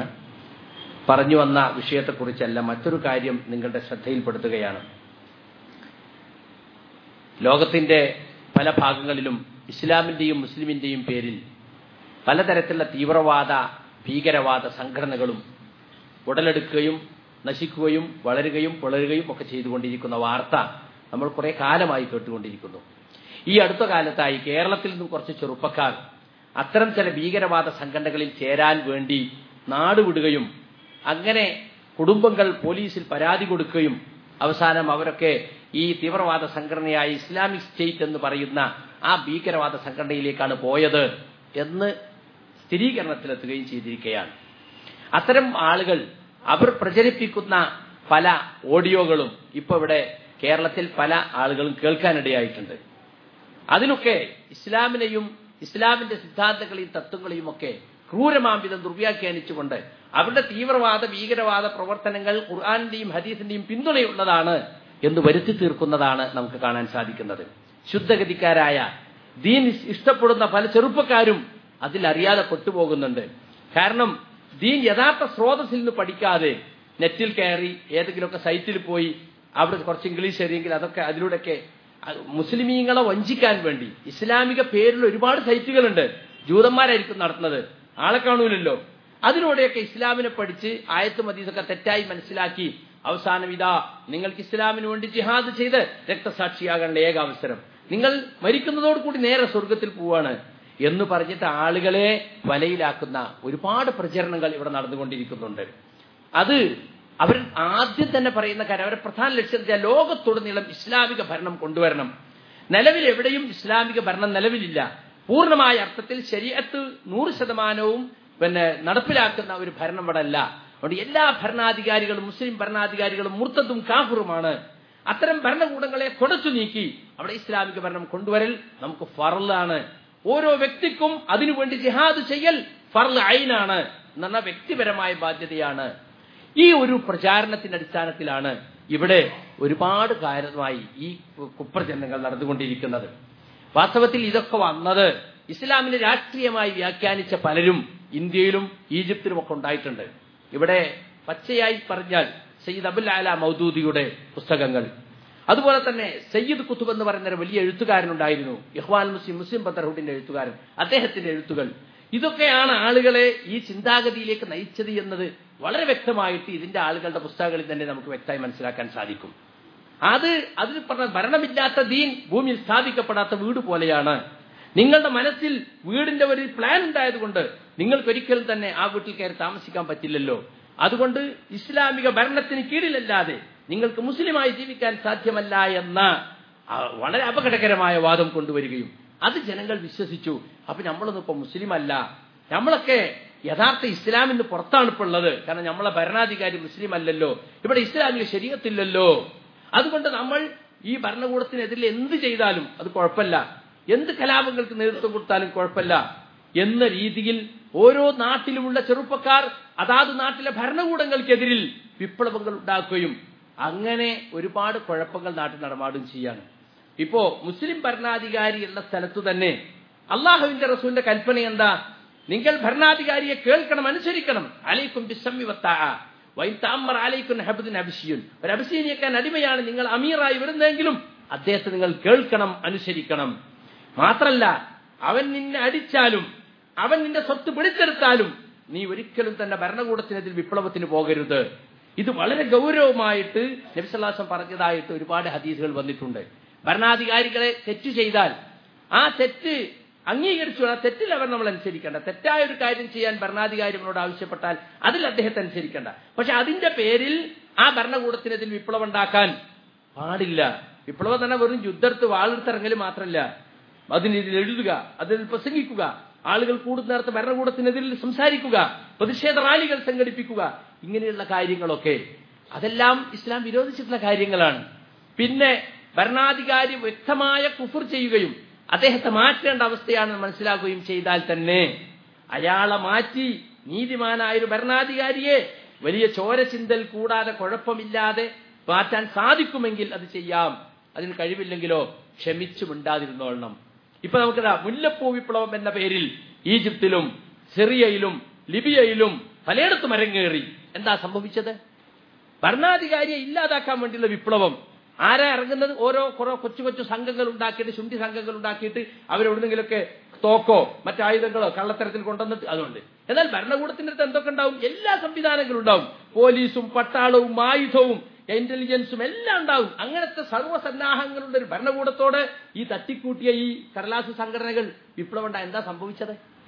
പറഞ്ഞു വന്ന വിഷയത്തെക്കുറിച്ചല്ല മറ്റൊരു കാര്യം നിങ്ങളുടെ ശ്രദ്ധയിൽപ്പെടുത്തുകയാണ് ലോകത്തിന്റെ പല ഭാഗങ്ങളിലും ഇസ്ലാമിന്റെയും മുസ്ലിമിന്റെയും പേരിൽ പലതരത്തിലുള്ള തീവ്രവാദ ഭീകരവാദ സംഘടനകളും ഉടലെടുക്കുകയും നശിക്കുകയും വളരുകയും പുളരുകയും ഒക്കെ ചെയ്തുകൊണ്ടിരിക്കുന്ന വാർത്ത നമ്മൾ കുറെ കാലമായി കേട്ടുകൊണ്ടിരിക്കുന്നു ഈ അടുത്ത കാലത്തായി കേരളത്തിൽ നിന്നും കുറച്ച് ചെറുപ്പക്കാർ അത്തരം ചില ഭീകരവാദ സംഘടനകളിൽ ചേരാൻ വേണ്ടി നാടുവിടുകയും അങ്ങനെ കുടുംബങ്ങൾ പോലീസിൽ പരാതി കൊടുക്കുകയും അവസാനം അവരൊക്കെ ഈ തീവ്രവാദ സംഘടനയായ ഇസ്ലാമിക് സ്റ്റേറ്റ് എന്ന് പറയുന്ന ആ ഭീകരവാദ സംഘടനയിലേക്കാണ് പോയത് എന്ന് സ്ഥിരീകരണത്തിലെത്തുകയും ചെയ്തിരിക്കുകയാണ് അത്തരം ആളുകൾ അവർ പ്രചരിപ്പിക്കുന്ന പല ഓഡിയോകളും ഇപ്പൊ ഇവിടെ കേരളത്തിൽ പല ആളുകളും കേൾക്കാനിടയായിട്ടുണ്ട് അതിലൊക്കെ ഇസ്ലാമിനെയും ഇസ്ലാമിന്റെ സിദ്ധാന്തങ്ങളെയും തത്വങ്ങളെയും ഒക്കെ ക്രൂരമാംവിധം ദുർവ്യാഖ്യാനിച്ചുകൊണ്ട് അവരുടെ തീവ്രവാദ ഭീകരവാദ പ്രവർത്തനങ്ങൾ ഖുർആാനിന്റെയും ഹദീസിന്റെയും പിന്തുണയുള്ളതാണ് എന്ന് വരുത്തി തീർക്കുന്നതാണ് നമുക്ക് കാണാൻ സാധിക്കുന്നത് ശുദ്ധഗതിക്കാരായ ദീൻ ഇഷ്ടപ്പെടുന്ന പല ചെറുപ്പക്കാരും അതിൽ അറിയാതെ പെട്ടുപോകുന്നുണ്ട് കാരണം ദീൻ യഥാർത്ഥ സ്രോതസ്സിൽ നിന്ന് പഠിക്കാതെ നെറ്റിൽ കയറി ഏതെങ്കിലുമൊക്കെ സൈറ്റിൽ പോയി അവിടെ കുറച്ച് ഇംഗ്ലീഷ് അറിയെങ്കിൽ അതൊക്കെ അതിലൂടെയൊക്കെ മുസ്ലിമീങ്ങളെ വഞ്ചിക്കാൻ വേണ്ടി ഇസ്ലാമിക പേരിൽ ഒരുപാട് സൈറ്റുകളുണ്ട് ജൂതന്മാരായിരിക്കും നടത്തുന്നത് ആളെ കാണൂലല്ലോ അതിലൂടെയൊക്കെ ഇസ്ലാമിനെ പഠിച്ച് ആയത്തും ഹദീസൊക്കെ തെറ്റായി മനസ്സിലാക്കി അവസാനം ഇതാ നിങ്ങൾക്ക് ഇസ്ലാമിന് വേണ്ടി ജിഹാദ് ചെയ്ത് രക്തസാക്ഷിയാകാനുള്ള ഏക അവസരം നിങ്ങൾ മരിക്കുന്നതോടുകൂടി നേരെ സ്വർഗത്തിൽ പോവാണ് എന്ന് പറഞ്ഞിട്ട് ആളുകളെ വലയിലാക്കുന്ന ഒരുപാട് പ്രചരണങ്ങൾ ഇവിടെ നടന്നുകൊണ്ടിരിക്കുന്നുണ്ട് അത് അവർ ആദ്യം തന്നെ പറയുന്ന കാര്യം അവരുടെ പ്രധാന ലക്ഷ്യം വെച്ചാൽ ലോകത്തുടനീളം ഇസ്ലാമിക ഭരണം കൊണ്ടുവരണം നിലവിൽ എവിടെയും ഇസ്ലാമിക ഭരണം നിലവിലില്ല പൂർണ്ണമായ അർത്ഥത്തിൽ ശരീരത്ത് നൂറ് ശതമാനവും പിന്നെ നടപ്പിലാക്കുന്ന ഒരു ഭരണം ഇവിടെ അല്ല അതുകൊണ്ട് എല്ലാ ഭരണാധികാരികളും മുസ്ലിം ഭരണാധികാരികളും മുർത്തതും കാഫറുമാണ് അത്തരം ഭരണകൂടങ്ങളെ തുടച്ചു നീക്കി അവിടെ ഇസ്ലാമിക ഭരണം കൊണ്ടുവരൽ നമുക്ക് ഫറലാണ് ഓരോ വ്യക്തിക്കും അതിനുവേണ്ടി ജിഹാദ് ചെയ്യൽ ഫർൽ ഐനാണ് എന്ന് പറഞ്ഞാൽ വ്യക്തിപരമായ ബാധ്യതയാണ് ഈ ഒരു പ്രചാരണത്തിന്റെ അടിസ്ഥാനത്തിലാണ് ഇവിടെ ഒരുപാട് കാര്യമായി ഈ കുപ്രചരണങ്ങൾ നടന്നുകൊണ്ടിരിക്കുന്നത് വാസ്തവത്തിൽ ഇതൊക്കെ വന്നത് ഇസ്ലാമിനെ രാഷ്ട്രീയമായി വ്യാഖ്യാനിച്ച പലരും ഇന്ത്യയിലും ഈജിപ്തിലും ഒക്കെ ഉണ്ടായിട്ടുണ്ട് ഇവിടെ പച്ചയായി പറഞ്ഞാൽ സയ്യിദ് അബുൽ അല മൗദൂദിയുടെ പുസ്തകങ്ങൾ അതുപോലെ തന്നെ സയ്യിദ് കുത്തുബ് എന്ന് പറയുന്ന ഒരു വലിയ എഴുത്തുകാരനുണ്ടായിരുന്നു ഇഹ്വാൻ മുസ്ലിം മുസ്ലിം ബദർഹുഡിന്റെ എഴുത്തുകാരൻ അദ്ദേഹത്തിന്റെ എഴുത്തുകൾ ഇതൊക്കെയാണ് ആളുകളെ ഈ ചിന്താഗതിയിലേക്ക് നയിച്ചത് എന്നത് വളരെ വ്യക്തമായിട്ട് ഇതിന്റെ ആളുകളുടെ പുസ്തകങ്ങളിൽ തന്നെ നമുക്ക് വ്യക്തമായി മനസ്സിലാക്കാൻ സാധിക്കും അത് അതിൽ പറഞ്ഞ ഭരണമില്ലാത്ത ദീൻ ഭൂമിയിൽ സ്ഥാപിക്കപ്പെടാത്ത വീട് പോലെയാണ് നിങ്ങളുടെ മനസ്സിൽ വീടിന്റെ ഒരു പ്ലാൻ ഉണ്ടായതുകൊണ്ട് നിങ്ങൾക്ക് ഒരിക്കലും തന്നെ ആ വീട്ടിൽ കയറി താമസിക്കാൻ പറ്റില്ലല്ലോ അതുകൊണ്ട് ഇസ്ലാമിക ഭരണത്തിന് കീഴിലല്ലാതെ നിങ്ങൾക്ക് മുസ്ലിമായി ജീവിക്കാൻ സാധ്യമല്ല എന്ന വളരെ അപകടകരമായ വാദം കൊണ്ടുവരികയും അത് ജനങ്ങൾ വിശ്വസിച്ചു അപ്പൊ നമ്മളൊന്നും ഇപ്പൊ മുസ്ലിം അല്ല നമ്മളൊക്കെ യഥാർത്ഥ ഇസ്ലാമിന് പുറത്താണ് ഇപ്പോൾ ഉള്ളത് കാരണം നമ്മളെ ഭരണാധികാരി മുസ്ലിം അല്ലല്ലോ ഇവിടെ ഇസ്ലാമിക ശരീരത്തില്ലല്ലോ അതുകൊണ്ട് നമ്മൾ ഈ ഭരണകൂടത്തിനെതിരെ എന്ത് ചെയ്താലും അത് കുഴപ്പമില്ല എന്ത് കലാപങ്ങൾക്ക് നേതൃത്വം കൊടുത്താലും കുഴപ്പമില്ല എന്ന രീതിയിൽ ഓരോ നാട്ടിലുമുള്ള ചെറുപ്പക്കാർ അതാത് നാട്ടിലെ ഭരണകൂടങ്ങൾക്കെതിരിൽ വിപ്ലവങ്ങൾ ഉണ്ടാക്കുകയും അങ്ങനെ ഒരുപാട് കുഴപ്പങ്ങൾ നാട്ടിൽ നടമാടുകയും ചെയ്യാണ് ഇപ്പോ മുസ്ലിം ഭരണാധികാരി ഉള്ള സ്ഥലത്തു തന്നെ അള്ളാഹുവിന്റെ റസൂലിന്റെ കൽപ്പന എന്താ നിങ്ങൾ ഭരണാധികാരിയെ കേൾക്കണം അനുസരിക്കണം അലൈക്കും അലൈക്കും ഹബദിൻ അബിഷിയുൻ ഒരു അബിസീനിയക്കാൻ അടിമയാണ് നിങ്ങൾ അമീറായി വരുന്നതെങ്കിലും അദ്ദേഹത്തെ നിങ്ങൾ കേൾക്കണം അനുസരിക്കണം മാത്രല്ല അവൻ നിന്നെ അടിച്ചാലും അവൻ നിന്റെ സ്വത്ത് പിടിച്ചെടുത്താലും നീ ഒരിക്കലും തന്നെ ഭരണകൂടത്തിനെതിൽ വിപ്ലവത്തിന് പോകരുത് ഇത് വളരെ ഗൗരവമായിട്ട് നബിസല്ലാസം പറഞ്ഞതായിട്ട് ഒരുപാട് ഹദീസുകൾ വന്നിട്ടുണ്ട് ഭരണാധികാരികളെ തെറ്റ് ചെയ്താൽ ആ തെറ്റ് അംഗീകരിച്ചു ആ തെറ്റിൽ അവർ നമ്മൾ അനുസരിക്കേണ്ട തെറ്റായ ഒരു കാര്യം ചെയ്യാൻ ഭരണാധികാരികളോട് ആവശ്യപ്പെട്ടാൽ അതിൽ അദ്ദേഹത്തെ അനുസരിക്കേണ്ട പക്ഷെ അതിന്റെ പേരിൽ ആ ഭരണകൂടത്തിനെതിൽ വിപ്ലവം ഉണ്ടാക്കാൻ പാടില്ല വിപ്ലവം തന്നെ വെറും യുദ്ധത്ത് വാളെടുത്തിറങ്ങൽ മാത്രമല്ല അതിനെതിൽ എഴുതുക അതിൽ പ്രസംഗിക്കുക ആളുകൾ കൂടുന്നിടത്ത് ഭരണകൂടത്തിനെതിരിൽ സംസാരിക്കുക പ്രതിഷേധ റാലികൾ സംഘടിപ്പിക്കുക ഇങ്ങനെയുള്ള കാര്യങ്ങളൊക്കെ അതെല്ലാം ഇസ്ലാം വിരോധിച്ചിട്ടുള്ള കാര്യങ്ങളാണ് പിന്നെ ഭരണാധികാരി വ്യക്തമായ കുഫർ ചെയ്യുകയും അദ്ദേഹത്തെ മാറ്റേണ്ട അവസ്ഥയാണെന്ന് മനസ്സിലാക്കുകയും ചെയ്താൽ തന്നെ അയാളെ മാറ്റി നീതിമാനായ ഒരു ഭരണാധികാരിയെ വലിയ ചോരചിന്തൽ കൂടാതെ കുഴപ്പമില്ലാതെ മാറ്റാൻ സാധിക്കുമെങ്കിൽ അത് ചെയ്യാം അതിന് കഴിവില്ലെങ്കിലോ ക്ഷമിച്ചു മിണ്ടാതിരുന്നോളണം ഇപ്പൊ നമുക്കിതാ മുല്ലപ്പൂ വിപ്ലവം എന്ന പേരിൽ ഈജിപ്തിലും സിറിയയിലും ലിബിയയിലും പലയിടത്തും അരങ്ങേറി എന്താ സംഭവിച്ചത് ഭരണാധികാരിയെ ഇല്ലാതാക്കാൻ വേണ്ടിയുള്ള വിപ്ലവം ആരാ ഇറങ്ങുന്നത് ഓരോ കുറെ കൊച്ചു കൊച്ചു സംഘങ്ങൾ ഉണ്ടാക്കിയിട്ട് ശുണ്ടി സംഘങ്ങൾ ഉണ്ടാക്കിയിട്ട് അവരെവിടുന്നെങ്കിലൊക്കെ തോക്കോ മറ്റായുധങ്ങളോ കള്ളത്തരത്തിൽ കൊണ്ടുവന്നിട്ട് അതുകൊണ്ട് എന്നാൽ ഭരണകൂടത്തിന്റെ അടുത്ത് എന്തൊക്കെ ഉണ്ടാവും എല്ലാ സംവിധാനങ്ങളും ഉണ്ടാവും പോലീസും പട്ടാളവും ആയുധവും ഇന്റലിജൻസും എല്ലാം ഉണ്ടാവും അങ്ങനത്തെ സർവ്വസന്നാഹങ്ങളുടെ ഒരു ഭരണകൂടത്തോട് ഈ തട്ടിക്കൂട്ടിയ ഈ കടലാസ് സംഘടനകൾ വിപ്ലവം ഉണ്ടായ എന്താ സംഭവിച്ചത്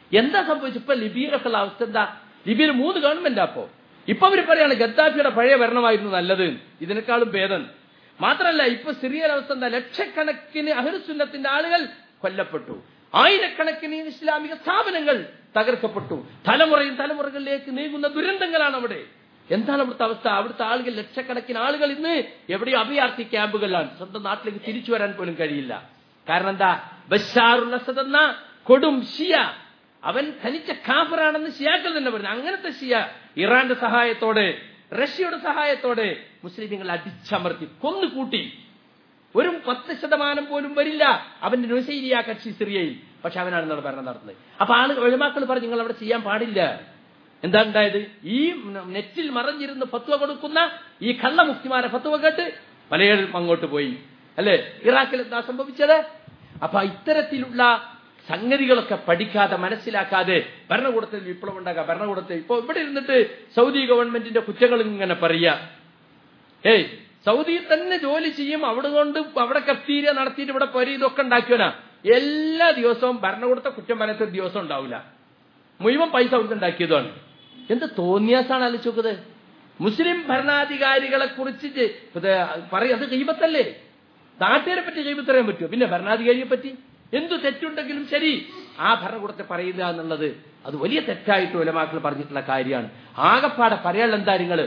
എന്താ സംഭവിച്ചത് ഇപ്പൊ ലിബിയിലൊക്കെയുള്ള അവസ്ഥ എന്താ ലിബിയിൽ മൂന്ന് ഗവൺമെന്റ് അപ്പോ ഇപ്പൊ അവര് പറയാണ് ഗദ്ദാഫിയുടെ പഴയ ഭരണമായിരുന്നു നല്ലത് ഇതിനേക്കാളും ഭേദം മാത്രമല്ല ഇപ്പൊ സിറിയൻ അവസ്ഥ എന്താ ലക്ഷക്കണക്കിന് അഹ്ലുസുന്നത്തിന്റെ ആളുകൾ കൊല്ലപ്പെട്ടു ആയിരക്കണക്കിന് ഇസ്ലാമിക സ്ഥാപനങ്ങൾ തകർക്കപ്പെട്ടു തലമുറയും തലമുറകളിലേക്ക് നീങ്ങുന്ന ദുരന്തങ്ങളാണ് അവിടെ എന്താണ് അവിടുത്തെ അവസ്ഥ അവിടുത്തെ ആളുകൾ ലക്ഷക്കണക്കിന് ആളുകൾ ഇന്ന് എവിടെയോ അഭയാർത്ഥി ക്യാമ്പുകളിലാണ് സ്വന്തം നാട്ടിലേക്ക് തിരിച്ചു വരാൻ പോലും കഴിയില്ല കാരണം എന്താ ബഷാറുൽ അസദ് എന്ന കൊടും ഷിയ അവൻ തനിച്ച കാഫറാണെന്ന് ഷിയാക്കൾ തന്നെ പറഞ്ഞു അങ്ങനത്തെ ഷിയ ഇറാന്റെ സഹായത്തോടെ റഷ്യയുടെ സഹായത്തോടെ മുസ്ലിമുകൾ അടിച്ചമർത്തി കൊന്നുകൂട്ടി ഒരു പത്ത് ശതമാനം പോലും വരില്ല അവന്റെ നുസൈരിയ കക്ഷി സിറിയയിൽ പക്ഷെ അവനാണ് ഇന്നലെ ഭരണം നടത്തുന്നത് അപ്പൊ ആള് ഒഴിമാക്കൾ പറഞ്ഞു നിങ്ങൾ അവിടെ ചെയ്യാൻ പാടില്ല എന്താ ഉണ്ടായത് ഈ നെറ്റിൽ മറഞ്ഞിരുന്ന് ഫത്വ കൊടുക്കുന്ന ഈ കള്ള മുഫ്തിമാരെ ഫത്വ കേട്ട് പലയിടത്തും അങ്ങോട്ട് പോയി അല്ലെ ഇറാഖിൽ എന്താ സംഭവിച്ചത് അപ്പൊ ഇത്തരത്തിലുള്ള സംഗതികളൊക്കെ പഠിക്കാതെ മനസ്സിലാക്കാതെ ഭരണകൂടത്തിൽ വിപ്ലവം ഉണ്ടാക്കുക ഭരണകൂടത്തിൽ ഇപ്പൊ ഇവിടെ ഇരുന്നിട്ട് സൗദി ഗവൺമെന്റിന്റെ കുറ്റങ്ങൾ ഇങ്ങനെ പറയുക ഏയ് സൗദിയിൽ തന്നെ ജോലി ചെയ്യും അവിടെ കൊണ്ട് അവിടെ കഫ്തീരിയ നടത്തിയിട്ട് ഇവിടെ പൊരി ഇതൊക്കെ ഉണ്ടാക്കിയവനാ എല്ലാ ദിവസവും ഭരണകൂടത്തെ കുറ്റം പറയാത്ത ദിവസം ഉണ്ടാവില്ല മുഴുവൻ പൈസ അവിടുന്ന് ഉണ്ടാക്കിയതാണ് എന്ത് തോന്നിയാസാണ് ആലോചിച്ചത് മുസ്ലിം ഭരണാധികാരികളെ കുറിച്ച് പറയും അത് കൈബത്തല്ലേ നാട്ടുകാരെ പറ്റി കൈബത്തറിയാൻ പറ്റുമോ പിന്നെ ഭരണാധികാരിയെ പറ്റി എന്തു തെറ്റുണ്ടെങ്കിലും ശരി ആ ഭരണകൂടത്തെ പറയുക എന്നുള്ളത് അത് വലിയ തെറ്റായിട്ട് ഉലമാക്കൾ പറഞ്ഞിട്ടുള്ള കാര്യമാണ് ആകപ്പാടെ പറയാനുള്ള എന്താ നിങ്ങൾ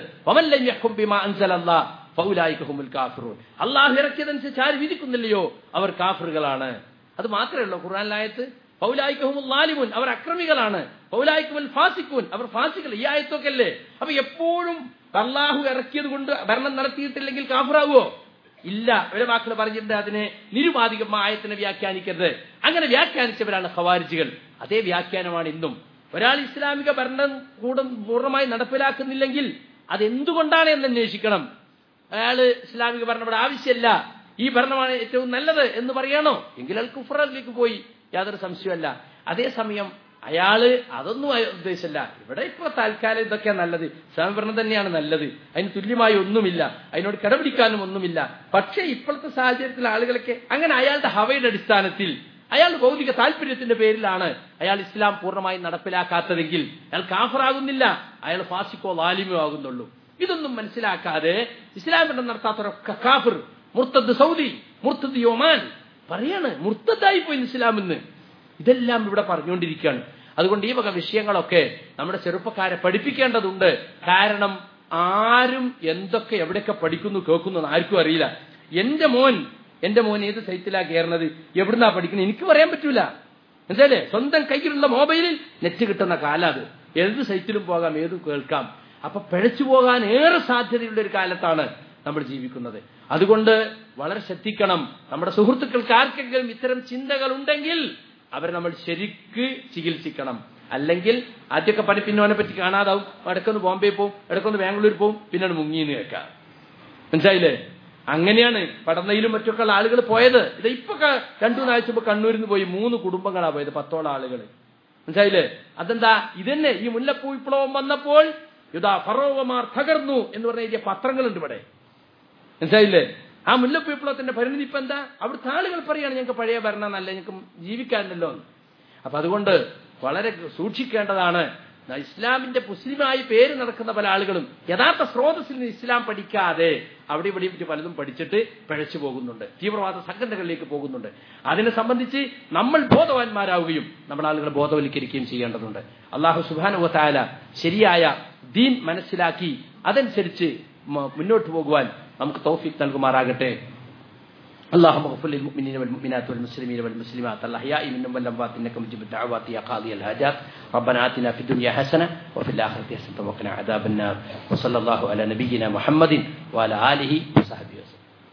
അള്ളാഹു ഇറക്കിയതനുസരിച്ച് ആര് വിധിക്കുന്നില്ലയോ അവർ കാഫറുകളാണ് അത് മാത്രമേ ഉള്ളൂ ഖുർആാനിലായത്ത് പൗലായിക്കഹുമുൻ അവർ അക്രമികളാണ് പൗലായിക്കുമൽ ഫാസിക്കൂൻ അവർ ഫാസികൾ ഈ ആയത്തൊക്കെ അല്ലേ അപ്പൊ എപ്പോഴും അള്ളാഹു ഇറക്കിയത് കൊണ്ട് ഭരണം നടത്തിയിട്ടില്ലെങ്കിൽ കാഫറാവോ ഇല്ല ഒരു വാക്കുകൾ പറഞ്ഞിട്ടുണ്ട് അതിനെ നിരുപാധികമായ ആയത്തിനെ വ്യാഖ്യാനിക്കരുത് അങ്ങനെ വ്യാഖ്യാനിച്ചവരാണ് ഖവാരിജികൾ അതേ വ്യാഖ്യാനമാണ് ഇന്നും ഒരാൾ ഇസ്ലാമിക ഭരണം കൂടും പൂർണ്ണമായി നടപ്പിലാക്കുന്നില്ലെങ്കിൽ അതെന്തുകൊണ്ടാണ് എന്ന് അന്വേഷിക്കണം അയാള് ഇസ്ലാമിക ഭരണം ഇവിടെ ആവശ്യമില്ല ഈ ഭരണമാണ് ഏറ്റവും നല്ലത് എന്ന് പറയണോ എങ്കിൽ അയാൾ കുഫറിലേക്ക് പോയി യാതൊരു സംശയമല്ല അതേസമയം അയാള് അതൊന്നും ഉദ്ദേശിച്ചല്ല ഇവിടെ ഇപ്പൊ താൽക്കാലം ഇതൊക്കെയാ നല്ലത് ഇസ്ലാം ഭരണം തന്നെയാണ് നല്ലത് അതിന് തുല്യമായി ഒന്നുമില്ല അതിനോട് കിടപിടിക്കാനും ഒന്നുമില്ല പക്ഷേ ഇപ്പോഴത്തെ സാഹചര്യത്തിൽ ആളുകളൊക്കെ അങ്ങനെ അയാളുടെ ഹവയുടെ അടിസ്ഥാനത്തിൽ അയാൾ ഭൗതിക താല്പര്യത്തിന്റെ പേരിലാണ് അയാൾ ഇസ്ലാം പൂർണ്ണമായി നടപ്പിലാക്കാത്തതെങ്കിൽ അയാൾ കാഫറാകുന്നില്ല അയാൾ ഫാസിക്കോ ലാലിമോ ആകുന്നുള്ളൂ ഇതൊന്നും മനസ്സിലാക്കാതെ ഇസ്ലാം ഭരണം നടത്താത്തവരൊക്കെ കാഫിർ മുർത്തദ് സൗദി മുർത്തദ് യൊമാൻ പറയാണ് മുർത്തദായി പോയി ഇസ്ലാമെന്ന് ഇതെല്ലാം ഇവിടെ പറഞ്ഞുകൊണ്ടിരിക്കുകയാണ് അതുകൊണ്ട് ഈ വക വിഷയങ്ങളൊക്കെ നമ്മുടെ ചെറുപ്പക്കാരെ പഠിപ്പിക്കേണ്ടതുണ്ട് കാരണം ആരും എന്തൊക്കെ എവിടെയൊക്കെ പഠിക്കുന്നു കേൾക്കുന്നു ആർക്കും അറിയില്ല എന്റെ മോൻ എന്റെ മോൻ ഏത് സൈറ്റിലാ കയറുന്നത് എവിടുന്നാ പഠിക്കുന്നത് എനിക്ക് പറയാൻ പറ്റൂല എന്തായാലേ സ്വന്തം കയ്യിലുള്ള മൊബൈലിൽ നെറ്റ് കിട്ടുന്ന കാലം അത് ഏത് സൈറ്റിലും പോകാം ഏതും കേൾക്കാം അപ്പൊ പിഴച്ചു പോകാൻ ഏറെ സാധ്യതയുള്ള ഒരു കാലത്താണ് നമ്മൾ ജീവിക്കുന്നത് അതുകൊണ്ട് വളരെ ശ്രദ്ധിക്കണം നമ്മുടെ സുഹൃത്തുക്കൾക്ക് ആർക്കെങ്കിലും ഇത്തരം ചിന്തകൾ ഉണ്ടെങ്കിൽ അവരെ നമ്മൾ ശരിക്ക് ചികിത്സിക്കണം അല്ലെങ്കിൽ ആദ്യമൊക്കെ പണി പിന്നോനെ പറ്റി കാണാതാവും ഇടക്കൊന്ന് ബോംബെ പോവും ഇടക്കൊന്ന് ബാംഗ്ലൂർ പോവും പിന്നെ മുങ്ങിന്ന് കേൾക്കാം മനസ്സിലായില്ലേ അങ്ങനെയാണ് പടന്നയിലും മറ്റൊക്കെ ഉള്ള ആളുകൾ പോയത് ഇത് ഇപ്പൊ രണ്ടു മൂന്നാഴ്ച മുമ്പ് കണ്ണൂരിൽ നിന്ന് പോയി മൂന്ന് കുടുംബങ്ങളാ പോയത് പത്തോളം ആളുകൾ മനസ്സിലായില്ലേ അതെന്താ ഇതന്നെ ഈ മുല്ലപ്പൂ വിപ്ലവം വന്നപ്പോൾ യുധാ ഫറോവമാർ തകർന്നു എന്ന് പറഞ്ഞ എഴുതിയ പത്രങ്ങളുണ്ട് ഇവിടെ മനസ്സിലായില്ലേ ആ മുല്ലപ്പൂ വിപ്ലവത്തിന്റെ പരിണിതി ഇപ്പൊ എന്താ അവിടുത്തെ ആളുകൾ പറയാണ് ഞങ്ങൾക്ക് പഴയ ഭരണം നല്ല ഞങ്ങൾക്ക് ജീവിക്കാനല്ലോ അപ്പൊ അതുകൊണ്ട് വളരെ സൂക്ഷിക്കേണ്ടതാണ് ഇസ്ലാമിന്റെ മുസ്ലിമായി പേര് നടക്കുന്ന പല ആളുകളും യഥാർത്ഥ സ്രോതസ്സിൽ നിന്ന് ഇസ്ലാം പഠിക്കാതെ അവിടെ ഇവിടെ പറ്റി പലതും പഠിച്ചിട്ട് പിഴച്ചു പോകുന്നുണ്ട് തീവ്രവാദ സംഘടനകളിലേക്ക് പോകുന്നുണ്ട് അതിനെ സംബന്ധിച്ച് നമ്മൾ ബോധവാന്മാരാവുകയും നമ്മൾ ആളുകളെ ബോധവൽക്കരിക്കുകയും ചെയ്യേണ്ടതുണ്ട് അള്ളാഹു സുബാനുവത്തായ ശരിയായ ദീൻ മനസ്സിലാക്കി അതനുസരിച്ച് മുന്നോട്ട് പോകുവാൻ നമുക്ക് തൗഫീഖ് നൽകുമാറാകട്ടെ اللهم اغفر للمؤمنين والمؤمنات والمسلمين والمسلمات الاحياء منهم والاموات انك مجيب الدعوات يا قاضي الحاجات ربنا اتنا في الدنيا حسنه وفي الاخره حسنه وقنا عذاب النار وصلى الله على نبينا محمد وعلى اله وصحبه وسلم